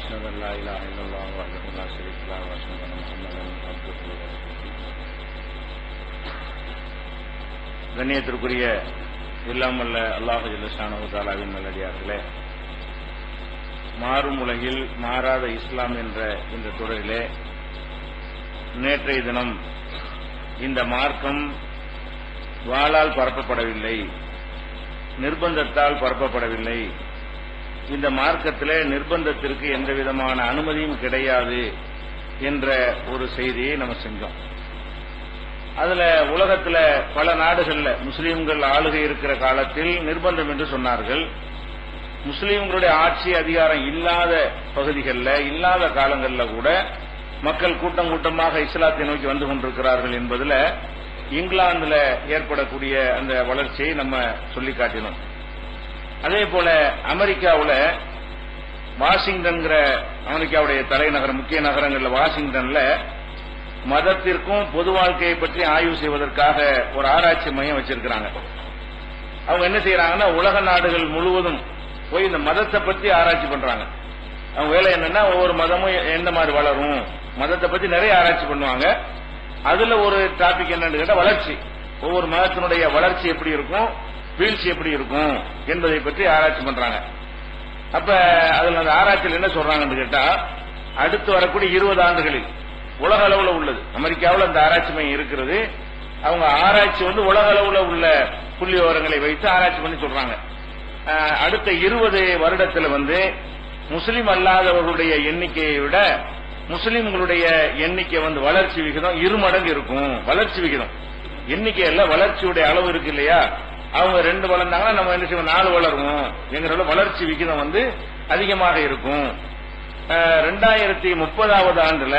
وأشهد أن لا إله إلا الله وحده لا شريك له وأشهد أن محمدا عبده ورسوله கண்ணியத்திற்குரிய இல்லாமல்ல அல்லாஹு ஜல்லஷானு தாலாவின் நல்லடியார்களே மாறும் உலகில் மாறாத இஸ்லாம் என்ற இந்த தொடரிலே நேற்றைய தினம் இந்த மார்க்கம் வாளால் பரப்பப்படவில்லை நிர்பந்தத்தால் பரப்பப்படவில்லை இந்த மார்க்கத்திலே நிர்பந்தத்திற்கு எந்த விதமான அனுமதியும் கிடையாது என்ற ஒரு செய்தியை நம்ம செஞ்சோம் அதுல உலகத்துல பல நாடுகள்ல முஸ்லீம்கள் ஆளுகை இருக்கிற காலத்தில் நிர்பந்தம் என்று சொன்னார்கள் முஸ்லீம்களுடைய ஆட்சி அதிகாரம் இல்லாத பகுதிகளில் இல்லாத காலங்களில் கூட மக்கள் கூட்டம் கூட்டமாக இஸ்லாத்தை நோக்கி வந்து கொண்டிருக்கிறார்கள் என்பதுல இங்கிலாந்துல ஏற்படக்கூடிய அந்த வளர்ச்சியை நம்ம சொல்லி காட்டினோம் அதே போல அமெரிக்காவில் வாஷிங்டன்கிற அமெரிக்காவுடைய தலைநகரம் முக்கிய நகரங்கள்ல வாஷிங்டன்ல மதத்திற்கும் பொது வாழ்க்கையை பற்றி ஆய்வு செய்வதற்காக ஒரு ஆராய்ச்சி மையம் வச்சிருக்கிறாங்க அவங்க என்ன செய்யறாங்கன்னா உலக நாடுகள் முழுவதும் போய் இந்த மதத்தை பத்தி ஆராய்ச்சி பண்றாங்க அவங்க வேலை என்னன்னா ஒவ்வொரு மதமும் எந்த மாதிரி வளரும் மதத்தை பத்தி நிறைய ஆராய்ச்சி பண்ணுவாங்க அதுல ஒரு டாபிக் என்னன்னு கேட்டா வளர்ச்சி ஒவ்வொரு மதத்தினுடைய வளர்ச்சி எப்படி இருக்கும் வீழ்ச்சி எப்படி இருக்கும் என்பதை பற்றி ஆராய்ச்சி பண்றாங்க அப்ப அதுல அந்த ஆராய்ச்சியில் என்ன சொல்றாங்கன்னு கேட்டா அடுத்து வரக்கூடிய இருபது ஆண்டுகளில் உலக அளவுல உள்ளது அமெரிக்காவில் அந்த ஆராய்ச்சி மையம் இருக்கிறது அவங்க ஆராய்ச்சி வந்து உலக அளவுல உள்ள புள்ளி விவரங்களை வைத்து ஆராய்ச்சி பண்ணி சொல்றாங்க அஹ், அடுத்த இருபது வருடத்துல வந்து முஸ்லிம் அல்லாதவர்களுடைய எண்ணிக்கையை விட முஸ்லிம்களுடைய எண்ணிக்கை வந்து வளர்ச்சி விகிதம் இரு மடங்கு இருக்கும் வளர்ச்சி விகிதம் எண்ணிக்கையில வளர்ச்சியுடைய அளவு இருக்கு இல்லையா அவங்க ரெண்டு வளர்ந்தாங்கன்னா நம்ம என்ன செய்வோம் நாலு வளருவோம் எங்கிற வளர்ச்சி விகிதம் வந்து அதிகமாக இருக்கும் அஹ், ரெண்டாயிரத்தி முப்பதாவது ஆண்டுல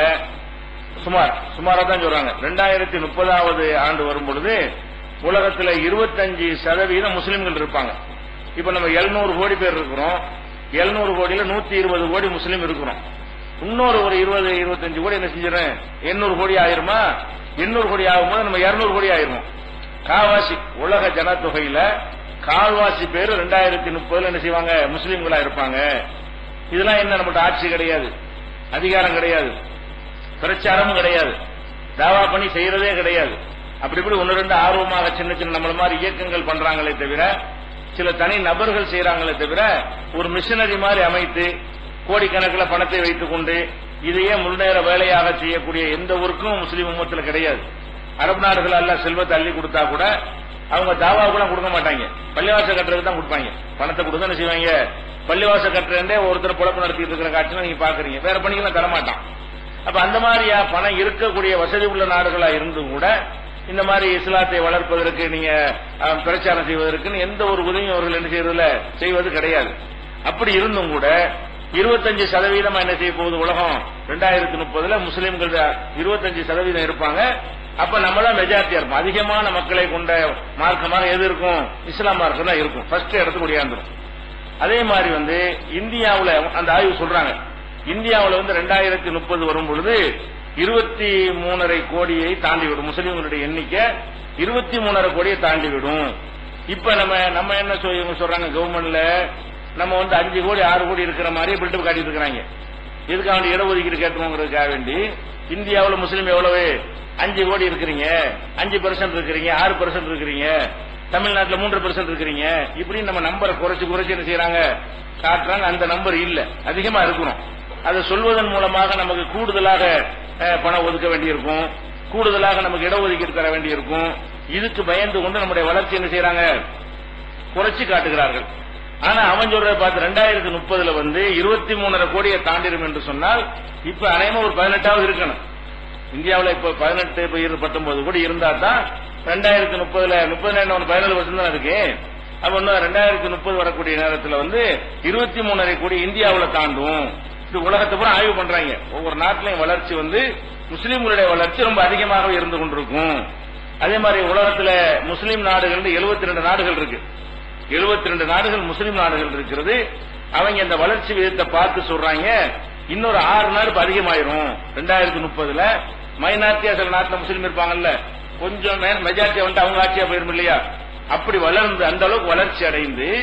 சுமார் சுமாரா தான் சொல்றாங்க ரெண்டாயிரத்தி முப்பதாவது ஆண்டு வரும் பொழுது உலகத்துல இருபத்தஞ்சு சதவீதம் முஸ்லிம்கள் இருப்பாங்க இப்ப நம்ம எழுநூறு கோடி பேர் இருக்கிறோம் எழுநூறு கோடியில நூத்தி இருபது கோடி முஸ்லீம் இருக்கிறோம் இன்னொரு ஒரு இருபது இருபத்தஞ்சு கோடி என்ன செஞ்சிடறேன் எண்ணூறு கோடி ஆயிருமா எண்ணூறு கோடி ஆகும்போது நம்ம இருநூறு கோடி ஆயிருவோம் காவாசி உலக ஜனத்தொகையில கால்வாசி பேர் ரெண்டாயிரத்தி முப்பதுல என்ன செய்வாங்க முஸ்லீம்களா இருப்பாங்க இதெல்லாம் என்ன நம்மகிட்ட ஆட்சி கிடையாது அதிகாரம் கிடையாது பிரச்சாரமும் கிடையாது தாவா பண்ணி செய்யறதே கிடையாது அப்படி இப்படி ஒன்னு ரெண்டு ஆர்வமாக சின்ன சின்ன நம்மள மாதிரி இயக்கங்கள் பண்றாங்களே தவிர சில தனி நபர்கள் செய்யறாங்களே தவிர ஒரு மிஷனரி மாதிரி அமைத்து கோடிக்கணக்கில் பணத்தை வைத்துக் கொண்டு இதையே முன்னேற வேலையாக செய்யக்கூடிய எந்த ஒர்க்கும் முஸ்லீம் உம்மத்தில் கிடையாது அரபு நாடுகள் எல்லாம் செல்வத்தை அள்ளி கொடுத்தா கூட அவங்க தாவாவுக்கு கொடுக்க மாட்டாங்க பள்ளிவாச கட்டுறதுக்கு தான் கொடுப்பாங்க பணத்தை கொடுத்து என்ன செய்வாங்க பள்ளிவாச கட்டுறேன்டே ஒருத்தர் குழப்பம் நடத்திட்டு இருக்கிற காட்சி நீங்க பாக்குறீங்க வேற பணிக்கெல்லாம் தரமாட்டான் அப்ப அந்த மாதிரியா பணம் இருக்கக்கூடிய வசதி உள்ள நாடுகளா இருந்தும் கூட இந்த மாதிரி இஸ்லாத்தை வளர்ப்பதற்கு நீங்க அஹ், பிரச்சாரம் செய்வதற்குன்னு எந்த ஒரு உதவியும் அவர்கள் என்ன செய்யறதுல செய்வது கிடையாது அப்படி இருந்தும் கூட இருபத்தஞ்சு சதவீதம் என்ன செய்ய போகுது உலகம் ரெண்டாயிரத்தி முப்பதுல முஸ்லிம்கள் இருபத்தஞ்சு சதவீதம் இருப்பாங்க அப்ப நம்ம தான் மெஜாரிட்டியா இருப்போம் அதிகமான மக்களை கொண்ட மார்க்கமாக எது இருக்கும் இஸ்லாம் மார்க்கம் தான் இருக்கும் ஃபர்ஸ்ட் இடத்துக்கு ஒடியாந்துரும் அதே மாதிரி வந்து இந்தியாவுல அந்த ஆய்வு சொல்றாங்க இந்தியாவுல வந்து ரெண்டாயிரத்தி முப்பது வரும் பொழுது இருபத்தி மூணரை கோடியை தாண்டி விடும் முஸ்லீம்களுடைய எண்ணிக்கை இருபத்தி மூணரை கோடியை தாண்டி விடும் இப்ப நம்ம நம்ம என்ன சொல்லி இவங்க சொல்றாங்க கவர்மெண்ட்ல நம்ம வந்து அஞ்சு கோடி ஆறு கோடி இருக்கிற மாதிரி பில்டப் காட்டிட்டு இருக்கிறாங்க இதுக்கு அவன் இடஒதுக்கீடு கேட்கணுங்கிறதுக்காக வேண்டி இந்தியாவுல முஸ்லீம் எவ்வளவு அஞ்சு கோடி இருக்கிறீங்க அஞ்சு பெர்சன்ட் இருக்கிறீங்க ஆறு பெர்சன்ட் இருக்கிறீங்க தமிழ்நாட்டில் மூன்று பெர்சன்ட் இருக்கிறீங்க இப்படி நம்ம நம்பரை குறைச்சு குறைச்சு என்ன செய்யறாங்க காட்டுறாங்க அந்த நம்பர் இல்ல அதிகமா இருக்கணும் அதை சொல்வதன் மூலமாக நமக்கு கூடுதலாக அஹ், பணம் ஒதுக்க வேண்டியிருக்கும் கூடுதலாக நமக்கு இடஒதுக்கீடு தர வேண்டியிருக்கும் இதுக்கு பயந்து கொண்டு நம்முடைய வளர்ச்சி என்ன செய்யறாங்க குறைச்சு காட்டுகிறார்கள் ஆனா அவன் சொல்றத பார்த்து ரெண்டாயிரத்தி முப்பதுல வந்து இருபத்தி மூணரை கோடியை தாண்டிடும் என்று சொன்னால் இப்ப அநேகமா ஒரு பதினெட்டாவது இருக்கணும் இந்தியாவுல இப்ப பதினெட்டு இப்ப இரு பத்தொன்பது கோடி இருந்தா தான் ரெண்டாயிரத்தி முப்பதுல முப்பது பதினேழு வருஷம் தான் இருக்கு அப்ப இன்னும் ரெண்டாயிரத்தி முப்பது வரக்கூடிய நேரத்துல வந்து இருபத்தி மூணரை கோடி இந்தியாவுல தாண்டும் இது உலகத்தை பூரா ஆய்வு பண்றாங்க ஒவ்வொரு நாட்டிலையும் வளர்ச்சி வந்து முஸ்லீம்களுடைய வளர்ச்சி ரொம்ப அதிகமாக இருந்து கொண்டிருக்கும் அதே மாதிரி உலகத்துல முஸ்லீம் நாடுகள் எழுபத்தி ரெண்டு நாடுகள் இருக்கு எழுபத்தி ரெண்டு நாடுகள் முஸ்லீம் நாடுகள் இருக்கிறது அவங்க இந்த வளர்ச்சி விகிதத்தை பார்த்து சொல்றாங்க இன்னொரு ஆறு நாடு இப்ப அதிகமாயிரும் ரெண்டாயிரத்தி முப்பதுல மைனாரிட்டியா சில நாட்டுல முஸ்லீம் இருப்பாங்கல்ல கொஞ்சம் மெஜாரிட்டியா வந்து அவங்க ஆட்சியா போயிரும் இல்லையா அப்படி வளர்ந்து அந்த அளவுக்கு வளர்ச்சி அடைந்து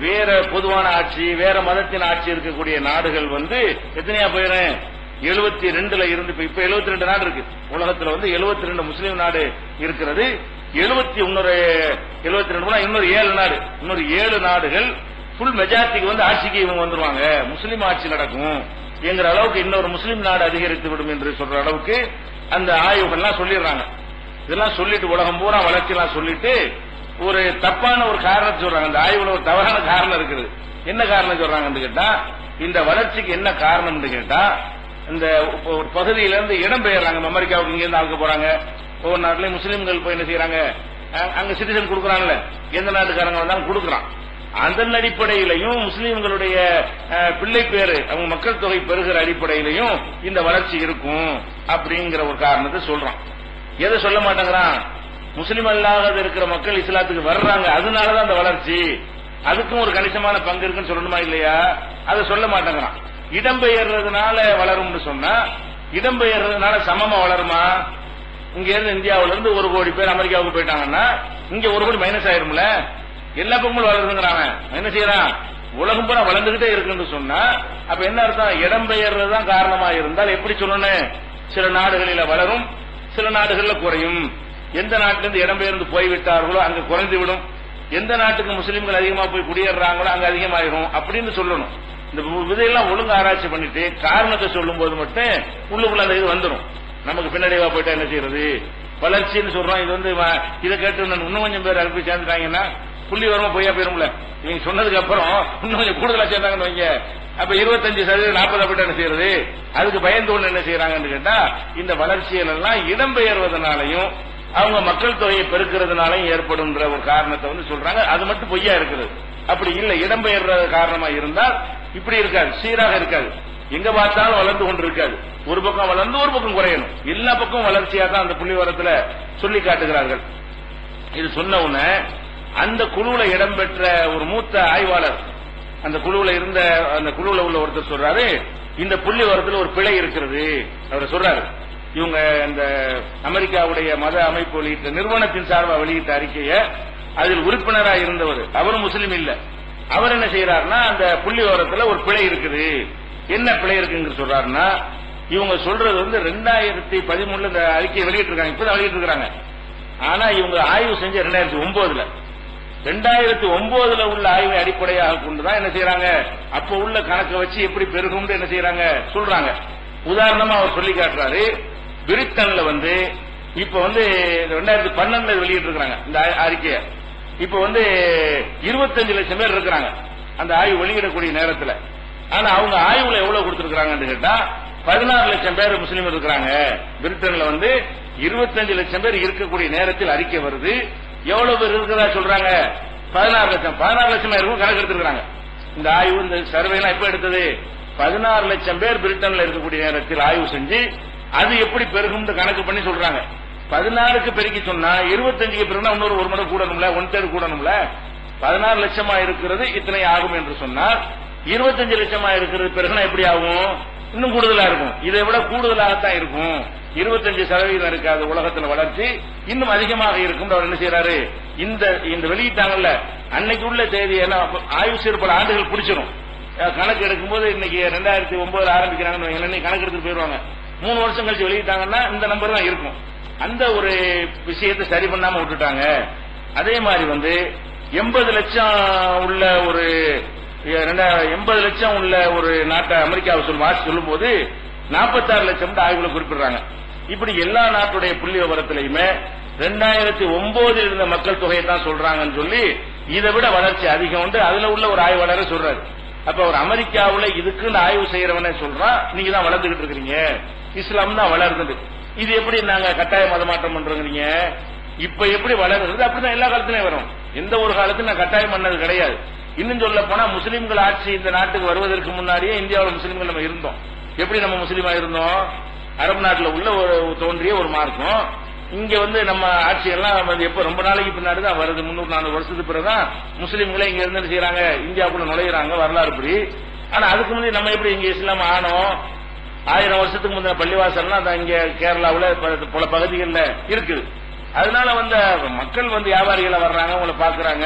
வேற பொதுவான ஆட்சி வேற மதத்தின் ஆட்சி இருக்கக்கூடிய நாடுகள் வந்து எத்தனையா போயிரும் எழுபத்தி ரெண்டுல இருந்து இப்ப- இப்ப எழுபத்தி ரெண்டு நாடு இருக்கு உலகத்துல வந்து எழுபத்தி ரெண்டு முஸ்லீம் நாடு இருக்கிறது எழுபத்தி இன்னொரு எழுபத்தி ரெண்டு இன்னொரு ஏழு நாடு இன்னொரு ஏழு நாடுகள் ஃபுல் மெஜாரிட்டிக்கு வந்து ஆட்சிக்கு இவங்க வந்துருவாங்க முஸ்லீம் ஆட்சி நடக்கும் என்கிற அளவுக்கு இன்னொரு முஸ்லீம் நாடு அதிகரித்து விடும் என்று சொல்ற அளவுக்கு அந்த ஆய்வுகள்லாம் சொல்லிடுறாங்க இதெல்லாம் சொல்லிட்டு உலகம் பூரா வளர்ச்சியெல்லாம் சொல்லிட்டு ஒரு தப்பான ஒரு காரணத்தை சொல்றாங்க அந்த ஆய்வுல ஒரு தவறான காரணம் இருக்குது என்ன காரணம் சொல்றாங்கன்னு கேட்டா இந்த வளர்ச்சிக்கு என்ன காரணம்னு கேட்டா இந்த இப்போ ஒரு பகுதியில இருந்து இடம் பெயர்றாங்க அமெரிக்காவுக்கு இங்க இருந்து ஆளுக்க போறாங்க ஒவ்வொரு நாட்டிலையும் முஸ்லீம்கள் போய் என்ன செய்யறாங்க அங்க- அங்க சிட்டிசன் கொடுக்குறாங்கல்ல எந்த நாட்டுக்காரங்க வந்தாலும் கொடுக்குறான் அதன் அடிப்படையிலையும் முஸ்லீம்களுடைய அஹ், பிள்ளை பேரு அவங்க மக்கள் தொகை பெருகிற அடிப்படையிலையும் இந்த வளர்ச்சி இருக்கும் அப்படிங்கிற ஒரு காரணத்தை சொல்றான் எதை சொல்ல மாட்டேங்கிறான் முஸ்லிம் அல்லாத இருக்கிற மக்கள் இஸ்லாத்துக்கு வர்றாங்க அதனாலதான் அந்த வளர்ச்சி அதுக்கும் ஒரு கணிசமான பங்கு இருக்குன்னு சொல்லணுமா இல்லையா அதை சொல்ல மாட்டேங்கிறான் இடம்பெயர்றதுனால வளரும்னு சொன்னா இடம்பெயர்றதுனால சமமா வளருமா இங்க இருந்து இந்தியாவுல இருந்து ஒரு கோடி பேர் அமெரிக்காவுக்கு போயிட்டாங்கன்னா இங்க ஒரு கோடி மைனஸ் ஆயிரும்ல எல்லா பக்கமும் வளருதுங்கிறான் என்ன செய்யறான் உலகம் பூரா வளர்ந்துகிட்டே இருக்குன்னு சொன்னா அப்ப என்ன அர்த்தம் இடம்பெயர்றதுதான் காரணமா இருந்தால் எப்படி சொல்லணும் சில நாடுகளில வளரும் சில நாடுகள்ல குறையும் எந்த நாட்டில இருந்து இடம்பெயர்ந்து போய்விட்டார்களோ அங்க குறைந்து விடும் எந்த நாட்டுக்கு முஸ்லிம்கள் அதிகமா போய் குடியேறாங்களோ அங்க அதிகமாயிரும் அப்படின்னு சொல்லணும் இந்த விதையெல்லாம் ஒழுங்கு ஆராய்ச்சி பண்ணிட்டு காரணத்தை சொல்லும் போது மட்டும் உள்ளுக்குள்ள அந்த இது வந்துடும் நமக்கு பின்னடைவா போயிட்டா என்ன செய்யறது வளர்ச்சின்னு சொல்றோம் இது வந்து வ- இதை கேட்டு இன்னும் இன்னும் கொஞ்சம் பேர் அனுப்பி சேர்ந்துட்டாங்கன்னா புள்ளி வரமா பொய்யா போயிரும்ல நீங்க சொன்னதுக்கு அப்புறம் இன்னும் கொஞ்சம் கூடுதலா சேர்ந்தாங்கன்னு வைங்க அப்ப இருபத்தஞ்சு சதவீதம் நாற்பது போயிட்டு என்ன செய்யறது அதுக்கு பயந்து ஒண்ணு என்ன செய்யறாங்கன்னு கேட்டா இந்த வளர்ச்சிகள் எல்லாம் இடம்பெயர்வதனாலையும் அவங்க மக்கள் தொகையை பெருக்கிறதுனாலையும் ஏற்படும்ன்ற ஒரு காரணத்தை வந்து சொல்றாங்க அது மட்டும் பொய்யா இருக்குது அப்படி இல்ல இடம்பெயர்ற காரணமா இருந்தால் இப்படி இருக்காது சீராக இருக்காது எங்க பார்த்தாலும் வளர்ந்து கொண்டு இருக்காது ஒரு பக்கம் வளர்ந்து ஒரு பக்கம் குறையணும் எல்லா பக்கம் வளர்ச்சியா தான் அந்த புள்ளிவரத்துல சொல்லி காட்டுகிறார்கள் இது சொன்ன உடனே அந்த குழுவுல இடம்பெற்ற ஒரு மூத்த ஆய்வாளர் அந்த குழுவுல இருந்த அந்த குழுவுல உள்ள ஒருத்தர் சொல்றாரு இந்த புள்ளி வரத்துல ஒரு பிழை இருக்கிறது அவர் சொல்றாரு இவங்க இந்த அமெரிக்காவுடைய மத அமைப்பு வெளியிட்ட நிறுவனத்தின் சார்பா வெளியிட்ட அறிக்கையை அதில் உறுப்பினரா இருந்தவர் அவரும் முஸ்லீம் இல்ல அவர் என்ன செய்யறாருன்னா அந்த புள்ளி விவரத்துல ஒரு பிழை இருக்குது என்ன பிழை இருக்குன்னு சொல்றாருன்னா இவங்க சொல்றது வந்து ரெண்டாயிரத்தி பதிமூணுல இந்த அறிக்கையை வெளியிட்டிருக்காங்க இப்பதான் வெளியிட்டிருக்காங்க ஆனா இவங்க ஆய்வு செஞ்ச ரெண்டாயிரத்தி ஒன்பதுல ரெண்டாயிரத்தி ஒன்பதுல உள்ள ஆய்வை அடிப்படையாக கொண்டுதான் என்ன செய்யறாங்க அப்ப உள்ள கணக்கை வச்சு எப்படி பெருகும்னு என்ன செய்யறாங்க சொல்றாங்க உதாரணமா அவர் சொல்லி காட்டுறாரு பிரிட்டன்ல வந்து இப்ப வந்து ரெண்டாயிரத்தி பன்னெண்டுல வெளியிட்டு இருக்காங்க இந்த ஆ- அறிக்கையை இப்ப வந்து இருபத்தஞ்சு லட்சம் பேர் இருக்கிறாங்க அந்த ஆய்வு வெளியிடக்கூடிய நேரத்துல ஆனா அவங்க ஆய்வுல எவ்வளவு கொடுத்திருக்காங்கன்னு கேட்டா பதினாறு லட்சம் பேர் முஸ்லீம் இருக்கிறாங்க பிரிட்டன்ல வந்து இருபத்தஞ்சு லட்சம் பேர் இருக்கக்கூடிய நேரத்தில் அறிக்கை வருது எவ்வளவு பேர் இருக்கிறதா சொல்றாங்க பதினாறு லட்சம் பதினாறு லட்சம் இருக்கும் கணக்கு எடுத்திருக்காங்க இந்த ஆய்வு இந்த சர்வே எல்லாம் எப்ப எடுத்தது பதினாறு லட்சம் பேர் பிரிட்டன்ல இருக்கக்கூடிய நேரத்தில் ஆய்வு செஞ்சு அது எப்படி பெருகும்னு கணக்கு பண்ணி சொல்றாங்க பதினாறுக்கு பெருக்கி சொன்னா இருபத்தஞ்சுக்கு பெருகுனா இன்னொரு ஒரு மடங்கு கூடணும்ல ஒன் தேர்ட் கூடணும்ல பதினாறு லட்சமா இருக்கிறது இத்தனை ஆகும் என்று சொன்னால் இருபத்தஞ்சு லட்சமா இருக்கிறது பிறகுனா எப்படி ஆகும் இன்னும் கூடுதலா இருக்கும் இதை விட கூடுதலாகத்தான் இருக்கும் இருபத்தஞ்சு சதவீதம் இருக்காது உலகத்துல வளர்ச்சி இன்னும் அதிகமாக இருக்கும் அவர் என்ன செய்யறாரு இந்த இந்த வெளியிட்டாங்கல்ல அன்னைக்கு உள்ள தேதி எல்லாம் ஆய்வு செய்து பல ஆண்டுகள் பிடிச்சிடும் அஹ் கணக்கு எடுக்கும்போது இன்னைக்கு ரெண்டாயிரத்தி ஒன்பதுல ஆரம்பிக்கிறாங்கன்னு வைங்களேன், இன்னைக்கு கணக்கு எடுத்துட்டு போயிருவாங்க மூணு வருஷம் கழிச்சு வெளியிட்டாங்கன்னா இந்த நம்பர் தான் இருக்கும் அந்த ஒரு விஷயத்தை சரி பண்ணாம விட்டுட்டாங்க அதே மாதிரி வந்து எண்பது லட்சம் உள்ள ஒரு எண்பது லட்சம் உள்ள ஒரு நாட்டை அமெரிக்காவை சொல்லும் வாசி சொல்லும் போது நாற்பத்தாறு லட்சம் ஆய்வுல குறிப்பிடுறாங்க இப்படி எல்லா நாட்டுடைய புள்ளி விவரத்திலையுமே ரெண்டாயிரத்தி ஒன்பதில் இருந்த மக்கள் தொகையை தான் சொல்றாங்கன்னு சொல்லி இதை விட வளர்ச்சி அதிகம் உண்டு அதுல உள்ள ஒரு ஆய்வாளரை சொல்றாரு அப்ப ஒரு அமெரிக்காவுல இதுக்குன்னு ஆய்வு செய்யறவனே சொல்றான் நீங்க தான் வளர்ந்துகிட்டு இருக்கிறீங்க இஸ்லாம் தான் வளருது இது எப்படி நாங்க கட்டாய மதமாற்றம் பண்றோங்கிறீங்க இப்ப எப்படி வளருது அப்படிதான் எல்லா காலத்திலயும் வரும் எந்த ஒரு காலத்திலும் நான் கட்டாயம் பண்ணது கிடையாது இன்னும் சொல்ல போனா முஸ்லிம்கள் ஆட்சி இந்த நாட்டுக்கு வருவதற்கு முன்னாடியே இந்தியாவில் முஸ்லிம்கள் நம்ம இருந்தோம் எப்படி நம்ம முஸ்லீமா இருந்தோம் அரபு நாட்டுல உள்ள ஒரு தோன்றிய ஒரு மார்க்கம் இங்க வந்து நம்ம ஆட்சி எல்லாம் வந்து எப்ப ரொம்ப நாளைக்கு பின்னாடி தான் வருது முன்னூறு நானூறு வருஷத்துக்கு பிறகுதான் முஸ்லீம்களே இங்க இருந்து என்ன செய்யறாங்க இந்தியாவுக்குள்ள நுழையிறாங்க வரலாறு படி ஆனா அதுக்கு முன்னாடி நம்ம எப்படி இங்க இஸ்லாம் ஆனோம் ஆயிரம் வருஷத்துக்கு முந்தின பள்ளிவாசல்லாம் அந்த இங்க கேரளாவுல பல- பல பகுதிகளில் இருக்குது அதனால வந்து மக்கள் வந்து வியாபாரிகளா வர்றாங்க உங்களை பாக்குறாங்க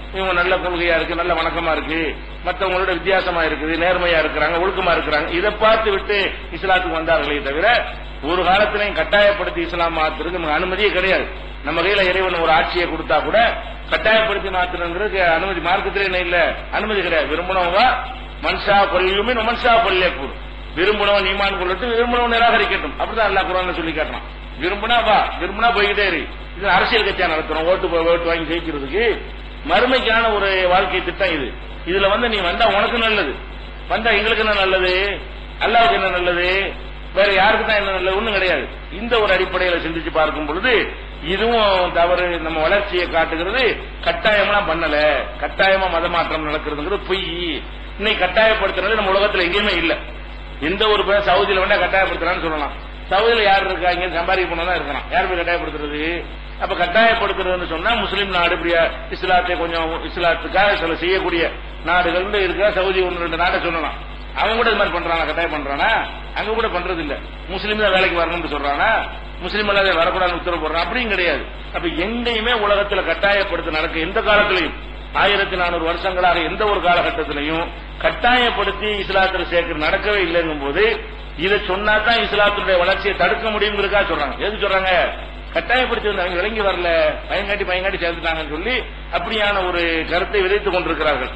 இவங்க நல்ல கொள்கையா இருக்கு நல்ல வணக்கமா இருக்கு மற்றவங்களோட வித்தியாசமா இருக்குது நேர்மையா இருக்கிறாங்க ஒழுக்கமா இருக்கிறாங்க இதை பார்த்து விட்டு இஸ்லாத்துக்கு வந்தார்களே தவிர ஒரு காலத்திலையும் கட்டாயப்படுத்தி இஸ்லாம் மாத்துறதுக்கு நமக்கு அனுமதியே கிடையாது நம்ம கையில இறைவன் ஒரு ஆட்சியை கொடுத்தா கூட கட்டாயப்படுத்தி மாத்துறதுங்கிறது அனுமதி மார்க்கத்திலே என்ன இல்ல அனுமதி கிடையாது விரும்பினவங்க மன்ஷா கொல்லுமே மன்ஷா கொல்லேப்பூர் விரும்பினவன் ஈமான் கொள்ளட்டும் விரும்பினவன் நிராகரிக்கட்டும் அப்படிதான் அல்லா குரான் சொல்லி காட்டலாம் விரும்பினா வா விரும்பினா போய்கிட்டே இரு இது அரசியல் கட்சியா நடத்துறோம் ஓட்டு போ- ஓட்டு வாங்கி ஜெயிக்கிறதுக்கு மறுமைக்கான ஒரு வாழ்க்கை திட்டம் இது இதுல வந்து நீ வந்தா உனக்கு நல்லது வந்தா எங்களுக்கு என்ன நல்லது அல்லாவுக்கு என்ன நல்லது வேற யாருக்கு தான் என்ன நல்லது ஒண்ணும் கிடையாது இந்த ஒரு அடிப்படையில சிந்திச்சு பார்க்கும் பொழுது இதுவும் தவறு நம்ம வளர்ச்சியை காட்டுகிறது கட்டாயம்லாம் பண்ணல கட்டாயமா மதமாற்றம் நடக்கிறதுங்கிறது பொய் இன்னைக்கு கட்டாயப்படுத்துறது நம்ம உலகத்துல எங்கேயுமே இல்ல எந்த ஒரு பேர் சவுதியில வேணா கட்டாயப்படுத்துறான்னு சொல்லலாம் சவுதியில யார் இருக்கா இங்க சம்பாதிக்க போனா இருக்கலாம் யார் போய் கட்டாயப்படுத்துறது அப்ப கட்டாயப்படுத்துறதுன்னு சொன்னா முஸ்லீம் நாடு இப்படியா இஸ்லாத்தை கொஞ்சம் இஸ்லாத்துக்காக சில செய்யக்கூடிய நாடுகள் இருக்கா சவுதி ஒன்று ரெண்டு நாட்டை சொல்லலாம் அவங்க கூட இது மாதிரி பண்றானா கட்டாயம் பண்றானா அங்க கூட பண்றது இல்ல முஸ்லீம் தான் வேலைக்கு வரணும்னு சொல்றானா முஸ்லீம் எல்லாம் வரக்கூடாதுன்னு உத்தரவு போடுறான் அப்படியும் கிடையாது அப்ப எங்கேயுமே உலகத்துல கட்டாயப்படுத்த நடக்க எந்த காலத்திலையும் ஆயிரத்தி நானூறு வருஷங்களாக எந்த ஒரு காலகட்டத்திலையும் கட்டாயப்படுத்தி இஸ்லாத்துல சேர்க்கிறது நடக்கவே இல்லைங்கும் போது இதை சொன்னா தான் இஸ்லாத்தினுடைய வளர்ச்சியை தடுக்க முடியுங்கிறதுக்காக சொல்றாங்க எது சொல்றாங்க கட்டாயப்படுத்தி வந்து அவங்க விளங்கி வரல பயங்காட்டி பயங்காட்டி சேர்ந்துட்டாங்கன்னு சொல்லி அப்படியான ஒரு கருத்தை விதைத்துக் கொண்டிருக்கிறார்கள்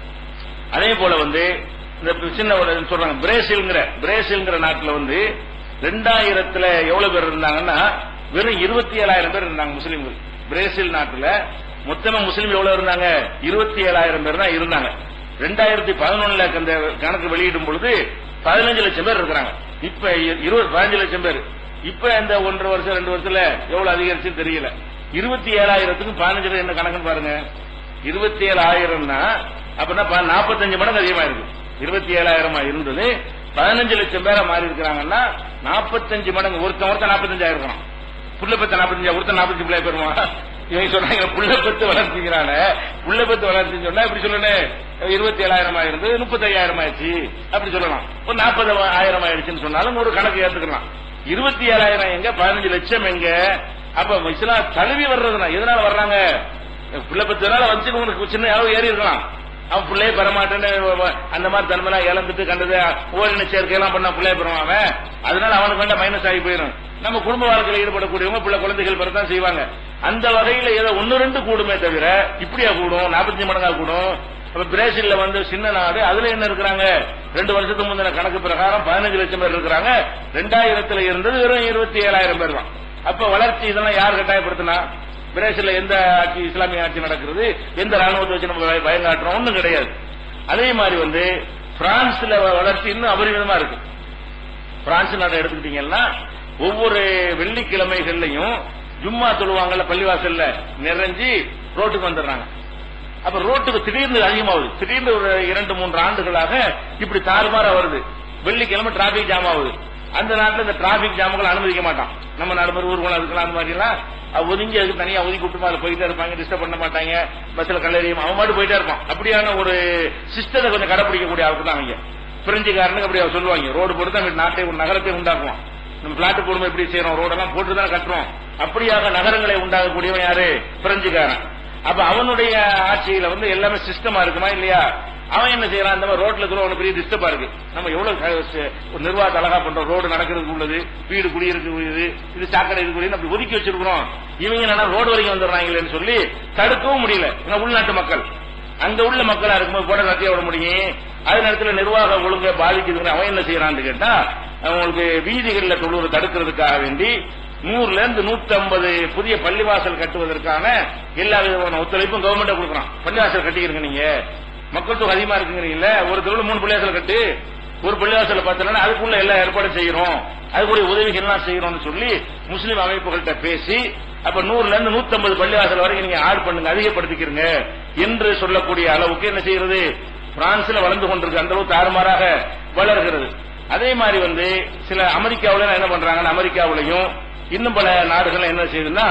அதே போல வந்து இந்த சின்ன ஒரு சொல்றாங்க பிரேசில்ங்கிற பிரேசில்ங்கிற நாட்டுல வந்து ரெண்டாயிரத்துல எவ்வளவு பேர் இருந்தாங்கன்னா வெறும் இருபத்தி ஏழாயிரம் பேர் இருந்தாங்க முஸ்லீம்கள் பிரேசில் நாட்டுல மொத்தமா முஸ்லீம் எவ்வளவு இருந்தாங்க இருபத்தி ஏழாயிரம் பேர் தான் இருந்தாங்க ரெண்டாயிரத்தி பதினொன்னுல அந்த கணக்கு வெளியிடும் பொழுது பதினஞ்சு லட்சம் பேர் இருக்கிறாங்க இப்ப இருபது பதினஞ்சு லட்சம் பேர் இப்ப இந்த ஒன்றரை வருஷம் ரெண்டு வருஷத்துல எவ்வளவு அதிகரிச்சுன்னு தெரியல இருபத்தி ஏழாயிரத்துக்கு பதினஞ்சு என்ன கணக்குன்னு பாருங்க இருபத்தி ஏழாயிரம்னா அப்படின்னா நாற்பத்தஞ்சு மடங்கு அதிகமா இருக்கு இருபத்தி ஏழாயிரமா இருந்தது பதினஞ்சு லட்சம் பேரா மாறி இருக்கிறாங்கன்னா நாற்பத்தஞ்சு மடங்கு ஒருத்தன் ஒருத்தன் நாற்பத்தஞ்சாயிரம் இருக்கணும் புள்ள பத்து நாற்பத்தஞ்சா ஒருத்தன் நாற்பத்தஞ்சு பிள்ளை பெறுமா இவங்க சொல்றாங்க புள்ள பத்து வளர்ச்சிக்கிறான புள்ள பத்து வளர்ச்சின்னு சொன்னா இப்படி சொல்லணும் இருபத்தி ஏழாயிரம் ஆயிருந்து முப்பத்தையாயிரம் ஆயிடுச்சு அப்படி சொல்லலாம் ஒரு நாற்பது ஆயிரம் ஆயிடுச்சுன்னு சொன்னாலும் ஒரு கணக்கு ஏத்துக்கலாம் இருபத்தி ஏழாயிரம் எங்க பதினஞ்சு லட்சம் எங்க அப்ப இஸ்லாம் தழுவி வர்றதுனா எதனால வர்றாங்க பிள்ளை பத்து நாள் வந்து உனக்கு சின்ன அளவு ஏறி இருக்கலாம் அவன் பிள்ளைய பெறமாட்டேன்னு அந்த மாதிரி தன்மைலாம் இழந்துட்டு கண்டது ஓரின சேர்க்கையெல்லாம் பண்ண பிள்ளைய பெறுவான் அவன் அதனால அவனுக்கு வேண்டாம் மைனஸ் ஆகி போயிடும் நம்ம குடும்ப வாழ்க்கையில் ஈடுபடக்கூடியவங்க பிள்ளை குழந்தைகள் பெறத்தான் செய்வாங்க அந்த வகையில ஏதோ ஒன்னு ரெண்டு கூடுமே தவிர இப்படியா கூடும் நாற்பத்தஞ்சு மடங்கா கூடும் அப்ப பிரேசில்ல வந்து சின்ன நாடு அதுல என்ன இருக்கிறாங்க ரெண்டு வருஷத்துக்கு முந்தின கணக்கு பிரகாரம் பதினஞ்சு லட்சம் பேர் இருக்கிறாங்க ரெண்டாயிரத்துல இருந்தது வெறும் இருபத்தி ஏழாயிரம் பேர் தான் அப்ப வளர்ச்சி இதெல்லாம் யார் கட்டாயப்படுத்தினா பிரேசில்ல எந்த ஆட்சி இஸ்லாமிய ஆட்சி நடக்கிறது எந்த ராணுவத்தை வச்சு நம்ம பய- பயங்காட்டுறோம் ஒண்ணும் கிடையாது அதே மாதிரி வந்து பிரான்ஸ்ல வ- வளர்ச்சி இன்னும் அபரிமிதமா இருக்கு பிரான்ஸ் நாட்டை எடுத்துக்கிட்டீங்கன்னா ஒவ்வொரு வெள்ளிக்கிழமைகள்லையும் ஜும்மா தொழுவாங்கல்ல பள்ளிவாசல்ல நிறைஞ்சு ரோட்டுக்கு வந்துடுறாங்க அப்ப ரோட்டுக்கு திடீர்னு அதிகமாகுது திடீர்னு ஒரு இரண்டு மூன்று ஆண்டுகளாக இப்படி தாறுமாறா வருது வெள்ளிக்கிழமை டிராபிக் ஜாம் ஆகுது அந்த நாட்டுல இந்த டிராபிக் ஜாமுகள் அனுமதிக்க மாட்டான் நம்ம நாடு மாதிரி ஊர்வலம் இருக்கலாம் அந்த மாதிரி எல்லாம் அவ ஒதுங்கி அதுக்கு தனியா ஒதுக்கி விட்டு அதில் போயிட்டே இருப்பாங்க டிஸ்டர்ப் பண்ண மாட்டாங்க பஸ்ல கல்லறியும் அவன் மாட்டு போயிட்டே இருப்பான் அப்படியான ஒரு சிஸ்டத்தை கொஞ்சம் கடைப்பிடிக்கக்கூடிய ஆளுக்கு தான் அவங்க பிரெஞ்சுக்காரனுக்கு அப்படி அவர் சொல்லுவாங்க ரோடு போட்டு தான் நாட்டை ஒரு நகரத்தை உண்டாக்குவான் நம்ம பிளாட் போடும்போது எப்படி செய்யறோம் ரோடெல்லாம் போட்டு தான் கட்டுறோம் அப்படியாக நகரங்களை உண்டாகக்கூடியவன் யாரு பிரெஞ்சுக்காரன் அப்ப அவனுடைய ஆட்சியில வந்து எல்லாமே சிஸ்டமா இருக்குமா இல்லையா அவன் என்ன செய்யறான் இந்த மாதிரி ரோட்ல இருக்கிற ஒரு பெரிய டிஸ்டர்பா இருக்கு நம்ம எவ்வளவு க- ச- ஒரு நிர்வாகத்தை அழகா பண்றோம் ரோடு நடக்கிறதுக்கு உள்ளது வீடு குடியிருக்கு உள்ளது இது சாக்கடை இதுக்குள்ளது அப்படி ஒதுக்கி வச்சிருக்கிறோம் இவங்க என்னன்னா ரோடு வரைக்கும் வந்துடுறாங்களேன்னு சொல்லி தடுக்கவும் முடியல இவங்க உள்நாட்டு மக்கள் அங்க உள்ள மக்களா இருக்கும்போது கூட நடத்திய விட முடியும் அது நேரத்தில் நிர்வாக ஒழுங்கை பாதிக்குதுன்னு அவன் என்ன செய்யறான்னு கேட்டா அவங்களுக்கு வீதிகளில் தொழுவதை தடுக்கிறதுக்காக வேண்டி நூறுல இருந்து நூத்தி ஐம்பது புதிய பள்ளிவாசல் கட்டுவதற்கான எல்லா விதமான ஒத்துழைப்பும் கவர்மெண்ட் கொடுக்குறான் பள்ளிவாசல் கட்டிக்கிறீங்க நீங்க மக்கள் தொகை அதிகமா இருக்குங்கிறீங்கல்ல ஒரு தெருவில் மூணு பள்ளிவாசல் கட்டு ஒரு பள்ளிவாசல பார்த்தோன்னா அதுக்குள்ள எல்லா ஏற்பாடும் செய்யறோம் அதுக்குரிய உதவிகள் எல்லாம் செய்யறோம்னு சொல்லி முஸ்லீம் அமைப்புகள்கிட்ட பேசி அப்ப நூறுல இருந்து நூத்தி ஐம்பது பள்ளிவாசல் வரைக்கும் நீங்க ஆட் பண்ணுங்க அதிகப்படுத்திக்கிறங்க என்று சொல்லக்கூடிய அளவுக்கு என்ன செய்யறது பிரான்ஸ்ல வளர்ந்து கொண்டிருக்கு அந்த அளவு தாறுமாறாக வளர்கிறது அதே மாதிரி வந்து சில அமெரிக்காவுல என்ன பண்றாங்கன்னா அமெரிக்காவுலயும் இன்னும் பல நாடுகள் என்ன செய்யுதுன்னா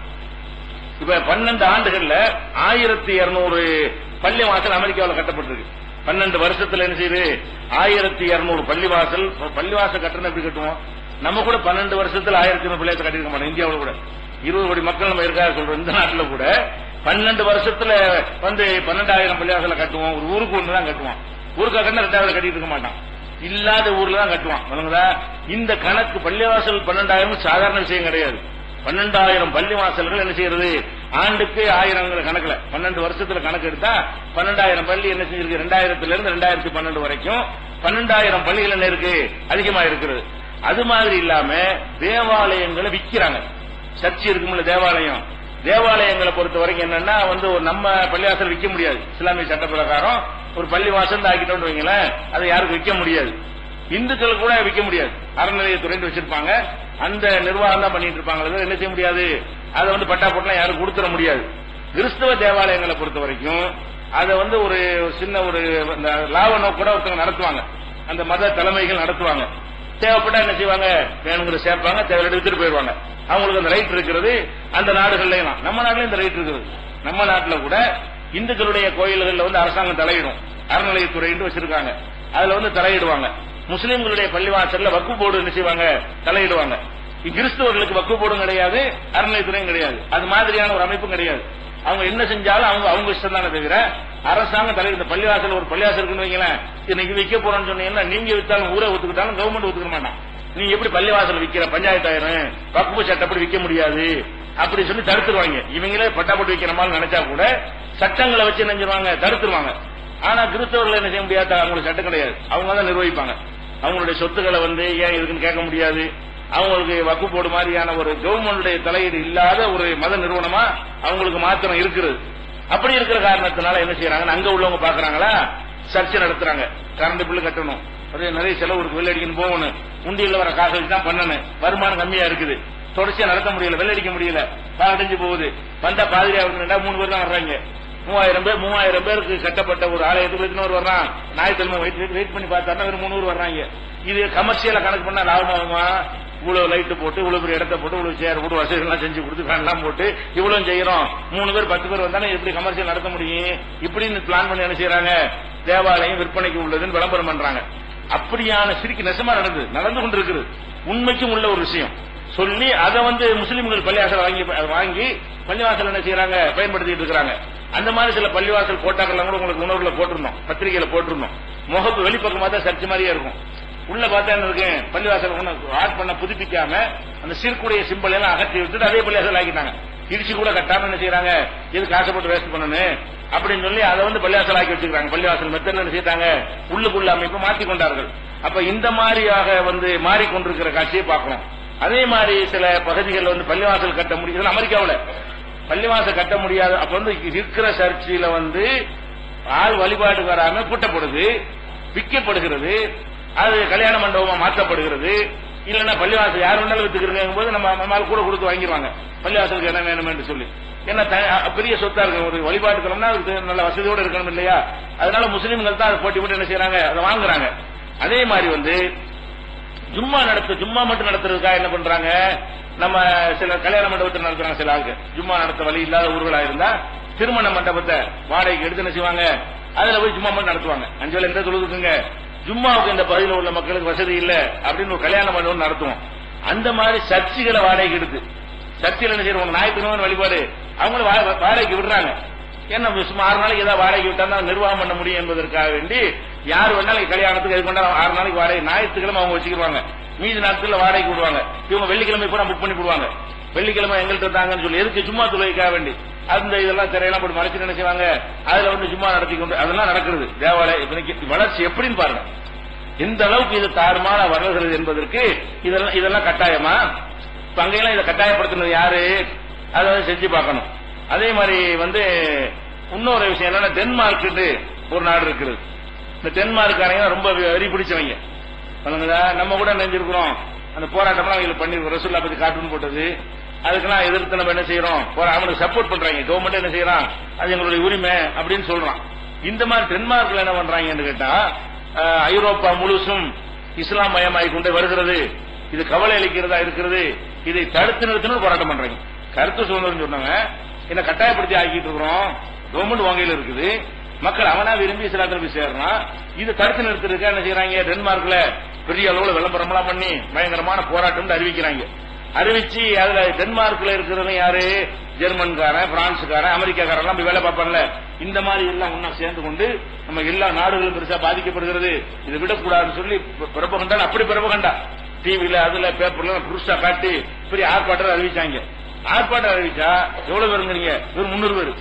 இப்ப பன்னெண்டு ஆண்டுகள்ல ஆயிரத்தி இருநூறு பள்ளிவாசல் அமெரிக்காவில் கட்டப்பட்டிருக்கு பன்னெண்டு வருஷத்துல என்ன செய்யுது ஆயிரத்தி இருநூறு பள்ளிவாசல் பள்ளிவாசல் கட்டணம் எப்படி கட்டுவோம் நம்ம கூட பன்னெண்டு வருஷத்துல ஆயிரத்தி இருநூறு பள்ளிவாசல் கட்டிருக்க மாட்டோம் இந்தியாவில் கூட இருபது கோடி மக்கள் நம்ம இருக்கா சொல்றோம் இந்த நாட்டுல கூட பன்னெண்டு வருஷத்துல வந்து பன்னெண்டாயிரம் பள்ளிவாசல கட்டுவோம் ஒரு ஊருக்கு ஒன்று தான் கட்டுவான் ஊருக்கா கட்டினா ரெண்டாவது கட்டிட்டு இருக்க மாட்டான் இல்லாத ஊர்ல தான் கட்டுவான் விளங்குதா இந்த கணக்கு பள்ளிவாசல் பன்னெண்டாயிரம் சாதாரண விஷயம் கிடையாது பன்னெண்டாயிரம் பள்ளி வாசல்கள் என்ன செய்யறது ஆண்டுக்கு ஆயிரங்கிற கணக்குல பன்னெண்டு வருஷத்துல கணக்கு எடுத்தா பன்னெண்டாயிரம் பள்ளி என்ன செஞ்சிருக்கு ரெண்டாயிரத்துல இருந்து ரெண்டாயிரத்தி பன்னெண்டு வரைக்கும் பன்னெண்டாயிரம் பள்ளிகள் என்ன இருக்கு அதிகமா இருக்கிறது அது மாதிரி இல்லாம தேவாலயங்களை விக்கிறாங்க சர்ச் இருக்கும்ல தேவாலயம் தேவாலயங்களை பொறுத்த வரைக்கும் என்னன்னா வந்து ஒரு நம்ம பள்ளிவாசல் விற்க முடியாது இஸ்லாமிய சட்ட பிரகாரம் ஒரு பள்ளிவாசல் ஆக்கிட்டோம்னு வைங்களேன் அதை யாருக்கும் விற்க முடியாது இந்துக்கள் கூட விற்க முடியாது அறநிலையத்துறைன்னு வச்சிருப்பாங்க அந்த நிர்வாகம் தான் பண்ணிட்டு இருப்பாங்க அதை என்ன செய்ய முடியாது அதை வந்து பட்டா போட்டுலாம் யாரும் கொடுத்துட முடியாது கிறிஸ்தவ தேவாலயங்களை பொறுத்த வரைக்கும் அதை வந்து ஒரு சின்ன ஒரு இந்த லாப நோக்கோட ஒருத்தவங்க நடத்துவாங்க அந்த மத தலைமைகள் நடத்துவாங்க தேவைப்பட்டா என்ன செய்வாங்க வேணுங்கிற சேர்ப்பாங்க தேவையில்லை வித்துட்டு போயிடுவாங்க அவங்களுக்கு அந்த ரைட் இருக்கிறது அந்த நாடுகள்லயும் தான். நம்ம நாட்டிலும் இந்த ரைட் இருக்குது நம்ம நாட்டுல கூட இந்துக்களுடைய கோயில்கள்ல வந்து அரசாங்கம் தலையிடும் அறநிலையத்துறைன்னு வச்சிருக்காங்க அதுல வந்து தலையிடுவாங்க முஸ்லிம்களுடைய பள்ளிவாசல்ல வக்கு போர்டு என்ன செய்வாங்க தலையிடுவாங்க கிறிஸ்தவர்களுக்கு வக்கு போர்டும் கிடையாது அறநிலையத்துறையும் கிடையாது அது மாதிரியான ஒரு அமைப்பும் கிடையாது அவங்க என்ன செஞ்சாலும் அவங்க அவங்க இஷ்டம் தானே தவிர அரசாங்கம் தலைவர் இந்த பள்ளிவாசல் ஒரு பள்ளிவாசல் இருக்குன்னு வைங்களேன் இன்னைக்கு விற்க போறோம்னு சொன்னீங்கன்னா நீங்க வித்தாலும் ஊரே ஒத்துக்கிட்டாலும் கவர்மெண்ட் ஒத்துக்க மாட்டான் நீ எப்படி பள்ளிவாசல் விக்கிற பஞ்சாயத்தாயிரம் வக்குப்பு சட்டப்படி விற்க முடியாது அப்படி சொல்லி தடுத்துருவாங்க இவங்களே பட்டா போட்டு விற்கிற மாதிரி நினைச்சா கூட சட்டங்களை வச்சு என்ன செஞ்சிருவாங்க தடுத்துருவாங்க ஆனா கிறிஸ்தவர்கள் என்ன செய்ய முடியாது அவங்களுக்கு சட்டம் கிடையாது அவங்க தான் நிர்வகிப்பாங்க அவங்களுடைய சொத்துக்களை வந்து ஏன் இருக்குன்னு கேட்க முடியாது அவங்களுக்கு வக்கு போர்டு மாதிரியான ஒரு கவர்மெண்டுடைய தலையீடு இல்லாத ஒரு மத நிறுவனமா அவங்களுக்கு மாத்திரம் இருக்கிறது அப்படி இருக்கிற காரணத்தினால என்ன செய்யறாங்க அங்க உள்ளவங்க பாக்குறாங்களா சர்ச்சை நடத்துறாங்க கரண்ட் பில்லு கட்டணும் அது நிறைய செலவு இருக்கு வெள்ளடிக்கணும் போகணும் உண்டியல்ல வர காசு வச்சு தான் பண்ணணும் வருமானம் கம்மியா இருக்குது தொடர்ச்சியா நடத்த முடியல வெள்ளடிக்க முடியல பாகடைஞ்சு போகுது வந்தா பாதிரியா ரெண்டா மூணு பேர் தான் வர்றாங்க மூவாயிரம் பேர் மூவாயிரம் பேருக்கு கட்டப்பட்ட ஒரு ஆலயத்துக்கு எத்தனை வர்றான் ஞாயிற்றுக்கிழமை வெயிட் வெயிட் பண்ணி பார்த்தாருன்னா வெறும் முந்நூறு வர்றாங்க இது கமர்ஷியலா கணக்கு பண்ணா லாபமாகுமா இவ்வளவு லைட் போட்டு இவ்வளவு பெரிய இடத்த போட்டு இவ்வளவு சேர் போட்டு வசதி எல்லாம் செஞ்சு கொடுத்து ஃபேன் எல்லாம் போட்டு இவ்வளவு செய்யறோம் மூணு பேர் பத்து பேர் வந்தாலும் எப்படி கமர்ஷியல் நடத்த முடியும் இப்படின்னு பிளான் பண்ணி என்ன செய்யறாங்க தேவாலயம் விற்பனைக்கு உள்ளதுன்னு விளம்பரம் பண்றாங்க அப்படியான சிரிக்கு நெசமா நடந்தது நடந்து கொண்டிருக்கிறது உண்மைக்கும் உள்ள ஒரு விஷயம் சொல்லி அதை வந்து முஸ்லிம்கள் பள்ளிவாசல் வாங்கி வாங்கி பள்ளிவாசல் என்ன செய்யறாங்க பயன்படுத்திட்டு இருக்காங்க அந்த மாதிரி சில பள்ளிவாசல் போட்டாக்கெல்லாம் கூட உங்களுக்கு உணர்வுல போட்டிருந்தோம் பத்திரிகையில போட்டிருந்தோம் முகப்பு வெளிப்பக்கமா தான் சர்ச்சை மாதிரியே இருக்கும் உள்ள பார்த்தா என்ன இருக்கு பள்ளிவாசல் ஒண்ணு ஆட் பண்ண புதுப்பிக்காம அந்த சிறுக்குடைய சிம்பிள் எல்லாம் அகற்றி விட்டுட்டு அதே பள்ளிவாசல் ஆக்கிட்டாங்க இடிச்சு கூட கட்டாம என்ன செய்யறாங்க இது காசப்பட்டு வேஸ்ட் பண்ணணும் அப்படின்னு சொல்லி அதை வந்து பள்ளிவாசல் ஆக்கி வச்சுக்கிறாங்க பள்ளிவாசல் மெத்தட் என்ன செய்தாங்க உள்ளுக்குள்ள அமைப்பு மாற்றி கொண்டார்கள் அப்ப இந்த மாதிரியாக வந்து மாறிக்கொண்டிருக்கிற காட்சியை பார்க்கிறோம் அதே மாதிரி சில பகுதிகளில் வந்து பள்ளிவாசல் கட்ட முடியும் அமெரிக்காவில் பள்ளிவாசல் கட்ட முடியாது அப்ப வந்து இருக்கிற சர்ச்சில வந்து ஆள் வழிபாடு வராம பூட்டப்படுது விற்கப்படுகிறது அது கல்யாண மண்டபமா மாற்றப்படுகிறது இல்லைன்னா பள்ளிவாசல் யார் வேணாலும் வித்துக்கிறங்க போது நம்ம நம்மால் கூட கொடுத்து வாங்கிடுவாங்க பள்ளிவாசலுக்கு என்ன வேணும் என்று சொல்லி ஏன்னா த- பெரிய சொத்தா இருக்கு ஒரு வழிபாட்டுக்கிறோம்னா அதுக்கு நல்ல வசதியோட இருக்கணும் இல்லையா அதனால முஸ்லீம்கள் தான் அதை போட்டி போட்டு என்ன செய்யறாங்க அதை வாங்குறாங்க அதே மாதிரி வந்து ஜும்மா நடத்த ஜும்மா மட்டும் நடத்துறதுக்காக என்ன பண்றாங்க நம்ம சில கல்யாண மண்டபத்தில் நடத்துறாங்க சில ஆளுங்க ஜும்மா நடத்த வழி இல்லாத ஊர்களா இருந்தா திருமண மண்டபத்தை வாடகைக்கு எடுத்து என்ன செய்வாங்க அதுல போய் ஜும்மா மட்டும் நடத்துவாங்க அஞ்சு வேளை எந்த தொழுதுக்குங்க ஜும்மாவுக்கு இந்த பகுதியில் உள்ள மக்களுக்கு வசதி இல்ல அப்படின்னு ஒரு கல்யாண மண்டபம் நடத்துவோம் அந்த மாதிரி சர்ச்சுகளை வாடகைக்கு எடுத்து சர்ச்சில் என்ன செய்யறவங்க ஞாயிற்றுக்கிழமை வழிபாடு அவங்களும் வா- வாடகைக்கு விடுறாங்க ஏன்னா சும்மா ஆறு நாளைக்கு ஏதாவது வாடகை விட்டா தான் நிர்வாகம் பண்ண முடியும் என்பதற்காக வேண்டி யார் வேணாலும் கல்யாணத்துக்கு எது கொண்டா ஆறு நாளைக்கு வாடகை ஞாயிற்றுக்கிழமை அவங்க வச்சுக்கிடுவாங்க மீதி நாட்கள்ல வாடகைக்கு விடுவாங்க இவங்க வெள்ளிக்கிழமை பூரா புக் பண்ணி போடுவாங்க வெள்ளிக்கிழமை எங்கள்கிட்ட இருந்தாங்கன்னு சொல்லி எதுக்கு சும்மா தொழுகைக்காக வேண்டி அந்த இதெல்லாம் திரையெல்லாம் போட்டு மறைச்சு என்ன செய்வாங்க அதுல வந்து சும்மா நடத்தி கொண்டு அதெல்லாம் நடக்கிறது தேவாலய இப்ப வளர்ச்சி எப்படின்னு பாருங்க எந்த அளவுக்கு இது தாறுமாற வளர்கிறது என்பதற்கு இதெல்லாம் இதெல்லாம் கட்டாயமா இப்ப அங்கெல்லாம் இதை கட்டாயப்படுத்தினது யாரு அதை வந்து செஞ்சு பார்க்கணும் அதே மாதிரி வந்து இன்னொரு விஷயம் என்னன்னா டென்மார்க்கு ஒரு நாடு இருக்குது இந்த டென்மார்க்காரங்க ரொம்ப வெறி பிடிச்சவங்க வணங்குதா நம்ம கூட நினைஞ்சிருக்கிறோம் அந்த போராட்டம்லாம் அவங்களுக்கு பண்ணிருக்கோம் ரசூல்லா பத்தி கார்ட்டூன் போட்டது அதுக்கெல்லாம் எதிர்த்து நம்ம என்ன செய்யறோம் போரா- அவனுக்கு சப்போர்ட் பண்றாங்க கவர்மெண்ட் என்ன செய்யறான் அது எங்களுடைய உரிமை அப்படின்னு சொல்றான் இந்த மாதிரி டென்மார்க்ல என்ன பண்றாங்கன்னு கேட்டா அஹ், ஐரோப்பா முழுசும் இஸ்லாம் மயமாகி கொண்டே வருகிறது இது கவலை அளிக்கிறதா இருக்கிறது இதை தடுத்து நிறுத்தணும் போராட்டம் பண்றாங்க கருத்து சுதந்திரம் சொன்னாங்க என்ன கட்டாயப்படுத்தி ஆக்கிட்டு இருக்கிறோம் கவர்மெண்ட் வகையில் இருக்குது மக்கள் அவனா விரும்பி இஸ்லாத்துல போய் சேரணும் இது தடுத்து நிறுத்துறதுக்கு என்ன செய்யறாங்க டென்மார்க்ல பெரிய அளவுல விளம்பரம் எல்லாம் பண்ணி பயங்கரமான போராட்டம் அறிவிக்கிறாங்க அறிவிச்சு அதுல டென்மார்க்ல இருக்கிறவங்க யாரு ஜெர்மன்காரன் பிரான்ஸுக்காரன் அமெரிக்காக்காரன் எல்லாம் போய் வேலை பார்ப்பாங்கல்ல இந்த மாதிரி எல்லாம் ஒன்னா சேர்ந்து கொண்டு நம்ம எல்லா நாடுகளும் பெருசா பாதிக்கப்படுகிறது இதை விடக்கூடாதுன்னு சொல்லி பிரபகண்டா அப்படி பிரபகண்டா டிவில அதுல பேப்பர்ல புருஷா காட்டி பெரிய ஆர்ப்பாட்டம் அறிவிச்சாங்க ஆர்ப்பாட்டம் அறிவிச்சா எவ்வளவு பேருங்கிறீங்க வெறும் முன்னூறு பேரு